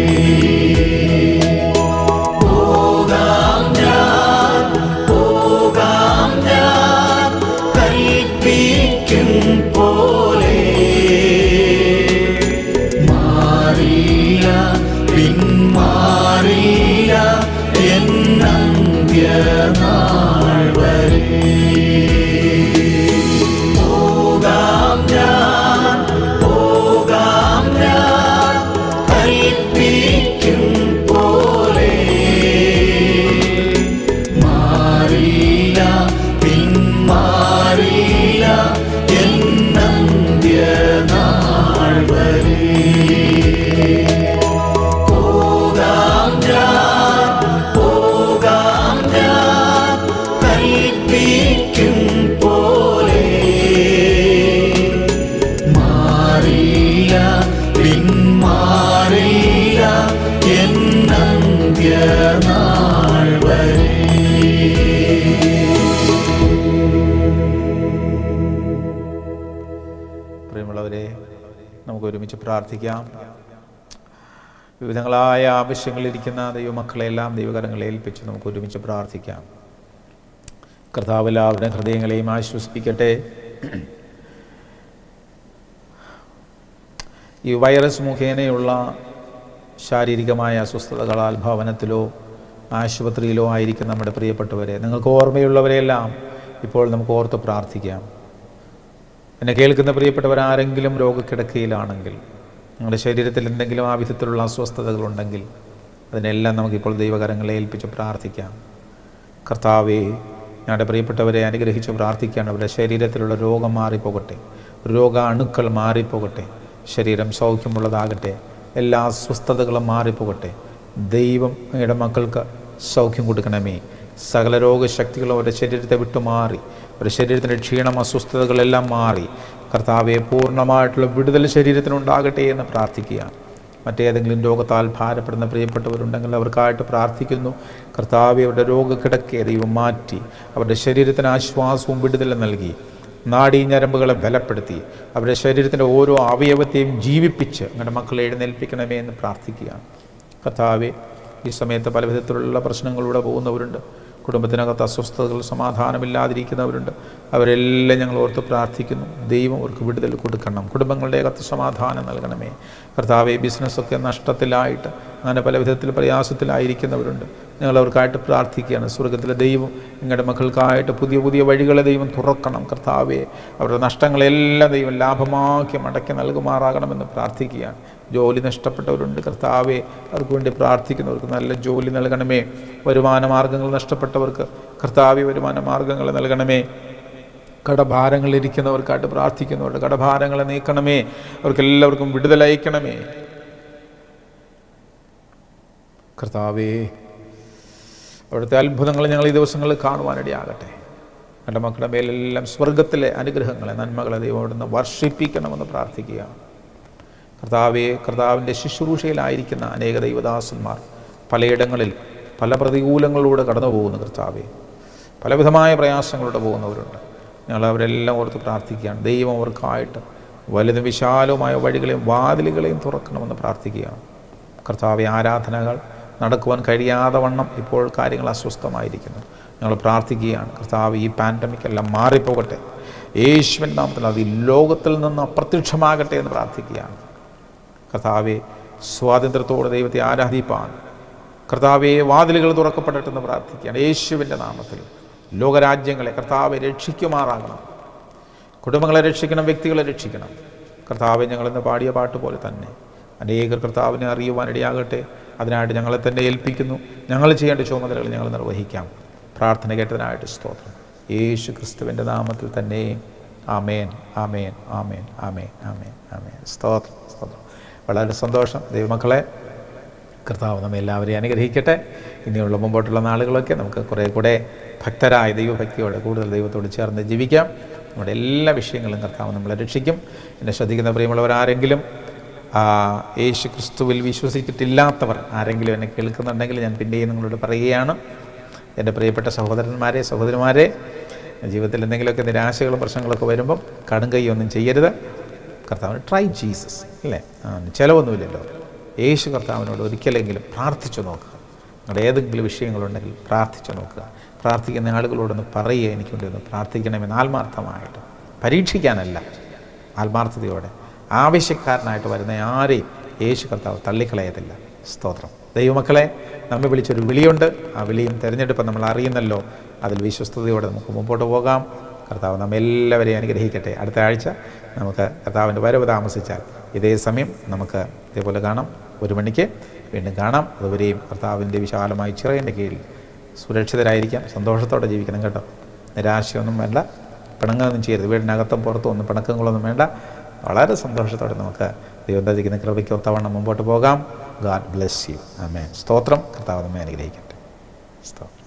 പോകാം ഞാൻ പോകാം ഞാൻ കൽപ്പിക്കും പോലെ മാറില്ല പിന്മാറില്ല എന്നന്ത്യനാൾ വരെ പോകാം ഞാൻ പോകാം ഞാൻ കൽപ്പിക്കും പോലെ മാറില്ല പിന്മാറില്ല എന്നന്ത്യനാൾ വരെ പോകാം ഞാൻ പോകാം ഞാൻ കൽപ്പിക്കും പോലെ മാറില്ല പിന്മാറില്ല എന്നന്ത്യനാൾ വരെ പ്രിയമുള്ളവരെ നമുക്ക് ഒരുമിച്ച് പ്രാർത്ഥിക്കാം വിവിധങ്ങളായ ആവശ്യങ്ങളിരിക്കുന്ന ദൈവമക്കളെല്ലാം ദൈവകരങ്ങളെ ഏൽപ്പിച്ച് നമുക്ക് ഒരുമിച്ച് പ്രാർത്ഥിക്കാം കർത്താവ് എല്ലാവരുടെ ഹൃദയങ്ങളെയും ആശ്വസിപ്പിക്കട്ടെ ഈ വൈറസ് മുഖേനയുള്ള ശാരീരികമായ അസ്വസ്ഥതകളാൽ ഭവനത്തിലോ ആശുപത്രിയിലോ ആയിരിക്കും നമ്മുടെ പ്രിയപ്പെട്ടവരെ നിങ്ങൾക്ക് ഓർമ്മയുള്ളവരെയെല്ലാം ഇപ്പോൾ നമുക്ക് ഓർത്ത് പ്രാർത്ഥിക്കാം എന്നെ കേൾക്കുന്ന പ്രിയപ്പെട്ടവർ ആരെങ്കിലും രോഗക്കിടക്കയിലാണെങ്കിൽ നിങ്ങളുടെ ശരീരത്തിൽ എന്തെങ്കിലും ആ വിധത്തിലുള്ള അസ്വസ്ഥതകളുണ്ടെങ്കിൽ അതിനെല്ലാം നമുക്കിപ്പോൾ ദൈവകരങ്ങളെ ഏൽപ്പിച്ച് പ്രാർത്ഥിക്കാം കർത്താവേ ഞങ്ങളുടെ പ്രിയപ്പെട്ടവരെ അനുഗ്രഹിച്ച് പ്രാർത്ഥിക്കുകയാണ് അവരുടെ ശരീരത്തിലുള്ള രോഗം മാറിപ്പോകട്ടെ രോഗാണുക്കൾ മാറിപ്പോകട്ടെ ശരീരം സൗഖ്യമുള്ളതാകട്ടെ എല്ലാ അസ്വസ്ഥതകളും മാറിപ്പോകട്ടെ ദൈവം അങ്ങയുടെ മക്കൾക്ക് സൗഖ്യം കൊടുക്കണമേ സകല രോഗശക്തികളും അവരുടെ ശരീരത്തെ വിട്ടു മാറി അവരുടെ ശരീരത്തിൻ്റെ ക്ഷീണം അസ്വസ്ഥതകളെല്ലാം മാറി കർത്താവെ പൂർണ്ണമായിട്ടുള്ള വിടുതൽ ശരീരത്തിനുണ്ടാകട്ടെ എന്ന് പ്രാർത്ഥിക്കുകയാണ് മറ്റേതെങ്കിലും രോഗത്താൽ ഭാരപ്പെടുന്ന പ്രിയപ്പെട്ടവരുണ്ടെങ്കിൽ അവർക്കായിട്ട് പ്രാർത്ഥിക്കുന്നു കർത്താവെ അവരുടെ രോഗക്കിടക്കെ ദൈവം മാറ്റി അവരുടെ ശരീരത്തിന് ആശ്വാസവും വിടുതലും നൽകി നാഡീ ഞരമ്പുകളെ ബലപ്പെടുത്തി അവരുടെ ശരീരത്തിൻ്റെ ഓരോ അവയവത്തെയും ജീവിപ്പിച്ച് അങ്ങനെ മക്കളെ എഴുന്നേൽപ്പിക്കണമേ എന്ന് പ്രാർത്ഥിക്കുകയാണ് കർത്താവെ ഈ സമയത്ത് പല വിധത്തിലുള്ള പ്രശ്നങ്ങളിലൂടെ പോകുന്നവരുണ്ട് കുടുംബത്തിനകത്ത് അസ്വസ്ഥതകൾ സമാധാനമില്ലാതിരിക്കുന്നവരുണ്ട് അവരെല്ലാം ഞങ്ങൾ ഓർത്ത് പ്രാർത്ഥിക്കുന്നു ദൈവം അവർക്ക് വിടുതൽ കൊടുക്കണം കുടുംബങ്ങളുടെ അകത്ത് സമാധാനം നൽകണമേ കർത്താവെ ബിസിനസ്സൊക്കെ നഷ്ടത്തിലായിട്ട് അങ്ങനെ പല വിധത്തിൽ പ്രയാസത്തിലായിരിക്കുന്നവരുണ്ട് ഞങ്ങൾ അവർക്കായിട്ട് പ്രാർത്ഥിക്കുകയാണ് സ്വർഗത്തിലെ ദൈവം നിങ്ങളുടെ മക്കൾക്കായിട്ട് പുതിയ പുതിയ വഴികളെ ദൈവം തുറക്കണം കർത്താവെ അവരുടെ നഷ്ടങ്ങളെല്ലാം ദൈവം ലാഭമാക്കി മടക്കി നൽകുമാറാകണമെന്ന് പ്രാർത്ഥിക്കുകയാണ് ജോലി നഷ്ടപ്പെട്ടവരുണ്ട് കർത്താവെ അവർക്ക് വേണ്ടി പ്രാർത്ഥിക്കുന്നവർക്ക് നല്ല ജോലി നൽകണമേ വരുമാന മാർഗങ്ങൾ നഷ്ടപ്പെട്ടവർക്ക് കർത്താവെ വരുമാന മാർഗങ്ങൾ നൽകണമേ കടഭാരങ്ങളിരിക്കുന്നവർക്കായിട്ട് പ്രാർത്ഥിക്കുന്നവരുടെ കടഭാരങ്ങളെ നീക്കണമേ അവർക്കെല്ലാവർക്കും വിടുതലയക്കണമേ കർത്താവേ അവിടുത്തെ അത്ഭുതങ്ങൾ ഞങ്ങൾ ഈ ദിവസങ്ങളിൽ കാണുവാനിടയാകട്ടെ എൻ്റെ മക്കളുടെ മേലെല്ലാം സ്വർഗത്തിലെ അനുഗ്രഹങ്ങളെ നന്മകളെ ദൈവം അവിടുന്ന് വർഷിപ്പിക്കണമെന്ന് പ്രാർത്ഥിക്കുകയാണ് കർത്താവെ കർത്താവിൻ്റെ ശുശ്രൂഷയിലായിരിക്കുന്ന അനേക ദൈവദാസന്മാർ പലയിടങ്ങളിൽ പല പ്രതികൂലങ്ങളിലൂടെ കടന്നു പോകുന്നു കർത്താവെ പലവിധമായ പ്രയാസങ്ങളിലൂടെ പോകുന്നവരുണ്ട് ഞങ്ങൾ അവരെല്ലാം ഓർത്ത് പ്രാർത്ഥിക്കുകയാണ് ദൈവം അവർക്കായിട്ട് വലുതും വിശാലവുമായ വഴികളെയും വാതിലുകളെയും തുറക്കണമെന്ന് പ്രാർത്ഥിക്കുകയാണ് കർത്താവെ ആരാധനകൾ നടക്കുവാൻ കഴിയാതെ വണ്ണം ഇപ്പോൾ കാര്യങ്ങൾ അസ്വസ്ഥമായിരിക്കുന്നു ഞങ്ങൾ പ്രാർത്ഥിക്കുകയാണ് കർത്താവ് ഈ പാൻഡമിക് എല്ലാം മാറിപ്പോകട്ടെ യേശുവിൻ നാമത്തിൽ അത് ഈ ലോകത്തിൽ നിന്ന് അപ്രത്യക്ഷമാകട്ടെ എന്ന് പ്രാർത്ഥിക്കുകയാണ് കർത്താവെ സ്വാതന്ത്ര്യത്തോടെ ദൈവത്തെ ആരാധിപ്പാൻ കർത്താവെ വാതിലുകൾ തുറക്കപ്പെടട്ടെന്ന് പ്രാർത്ഥിക്കുകയാണ് യേശുവിൻ്റെ നാമത്തിൽ ലോകരാജ്യങ്ങളെ കർത്താവെ രക്ഷിക്കുമാറാകണം കുടുംബങ്ങളെ രക്ഷിക്കണം വ്യക്തികളെ രക്ഷിക്കണം കർത്താവെ ഞങ്ങളിന്ന് പാടിയ പാട്ട് പോലെ തന്നെ അനേകർ കർത്താവിനെ അറിയുവാൻ ഇടയാകട്ടെ അതിനായിട്ട് ഞങ്ങളെ തന്നെ ഏൽപ്പിക്കുന്നു ഞങ്ങൾ ചെയ്യേണ്ട ചുമതലകൾ ഞങ്ങൾ നിർവഹിക്കാം പ്രാർത്ഥന കേട്ടതിനായിട്ട് സ്തോത്രം യേശു ക്രിസ്തുവിൻ്റെ നാമത്തിൽ തന്നെ ആമേൻ ആമേൻ ആമേൻ ആമേൻ ആമേൻ ആമേൻ സ്തോത്രം സ്തോത്രം വളരെ സന്തോഷം ദൈവമക്കളെ കർത്താവ് നമ്മെ എല്ലാവരെയും അനുഗ്രഹിക്കട്ടെ ഇനിയുള്ള മുമ്പോട്ടുള്ള നാളുകളൊക്കെ നമുക്ക് കുറേ കൂടെ ഭക്തരായ ദൈവഭക്തിയോടെ കൂടുതൽ ദൈവത്തോട് ചേർന്ന് ജീവിക്കാം നമ്മുടെ എല്ലാ വിഷയങ്ങളും കർത്താവ് നമ്മളെ രക്ഷിക്കും എന്നെ ശ്രദ്ധിക്കുന്ന പ്രിയമുള്ളവരാരെങ്കിലും ആ, യേശു ക്രിസ്തുവിൽ വിശ്വസിച്ചിട്ടില്ലാത്തവർ ആരെങ്കിലും എന്നെ കേൾക്കുന്നുണ്ടെങ്കിൽ ഞാൻ പിന്നെയും നിങ്ങളോട് പറയുകയാണ് എൻ്റെ പ്രിയപ്പെട്ട സഹോദരന്മാരെ സഹോദരിമാരെ ജീവിതത്തിൽ എന്തെങ്കിലുമൊക്കെ നിരാശകളും പ്രശ്നങ്ങളൊക്കെ വരുമ്പം കടും കൈയൊന്നും ചെയ്യരുത് കർത്താവിന് ട്രൈ ജീസസ് അല്ലേ ആ, ചിലവൊന്നുമില്ലല്ലോ യേശു കർത്താവിനോട് ഒരിക്കലെങ്കിലും പ്രാർത്ഥിച്ചു നോക്കുക നിങ്ങളുടെ ഏതെങ്കിലും വിഷയങ്ങളുണ്ടെങ്കിൽ പ്രാർത്ഥിച്ചു നോക്കുക പ്രാർത്ഥിക്കുന്ന ആളുകളോടൊന്ന് പറയുക എനിക്ക് വേണ്ടി ഒന്ന് പ്രാർത്ഥിക്കണമെന്ന് ആത്മാർത്ഥമായിട്ട് പരീക്ഷിക്കാനല്ല ആത്മാർത്ഥതയോടെ ആവശ്യക്കാരനായിട്ട് വരുന്ന ആരെയും യേശു കർത്താവ് തള്ളിക്കളയത്തില്ല സ്തോത്രം ദൈവമക്കളെ നമ്മെ വിളിച്ചൊരു വിളിയുണ്ട് ആ വിളിയും തിരഞ്ഞെടുപ്പ് നമ്മൾ അറിയുന്നല്ലോ അതിൽ വിശ്വസ്തയോടെ നമുക്ക് മുമ്പോട്ട് പോകാം കർത്താവ് നമ്മെല്ലാവരെയും അനുഗ്രഹിക്കട്ടെ അടുത്ത ആഴ്ച നമുക്ക് കർത്താവിൻ്റെ വരവ് താമസിച്ചാൽ ഇതേ സമയം നമുക്ക് ഇതേപോലെ കാണാം ഒരു മണിക്ക് വീണ്ടും കാണാം അതുവരെയും കർത്താവിൻ്റെ വിശാലമായ ചിറകിൻ്റെ കീഴിൽ സുരക്ഷിതരായിരിക്കാം സന്തോഷത്തോടെ ജീവിക്കണം കേട്ടോ നിരാശയൊന്നും വേണ്ട പിണങ്ങൊന്നും ചെയ്യരുത് വീടിനകത്തും പുറത്തും ഒന്നും പിണക്കങ്ങളൊന്നും വേണ്ട വളരെ സന്തോഷത്തോടെ നമുക്ക് ദൈവം തതിക്കുന്ന കൃപയ്ക്ക് ഒത്തവണ്ണം മുമ്പോട്ട് പോകാം ഗാഡ് ബ്ലെസ് യു ആമേൻ സ്തോത്രം കർത്താവ് നമ്മെ അനുഗ്രഹിക്കട്ടെ സ്തോത്രം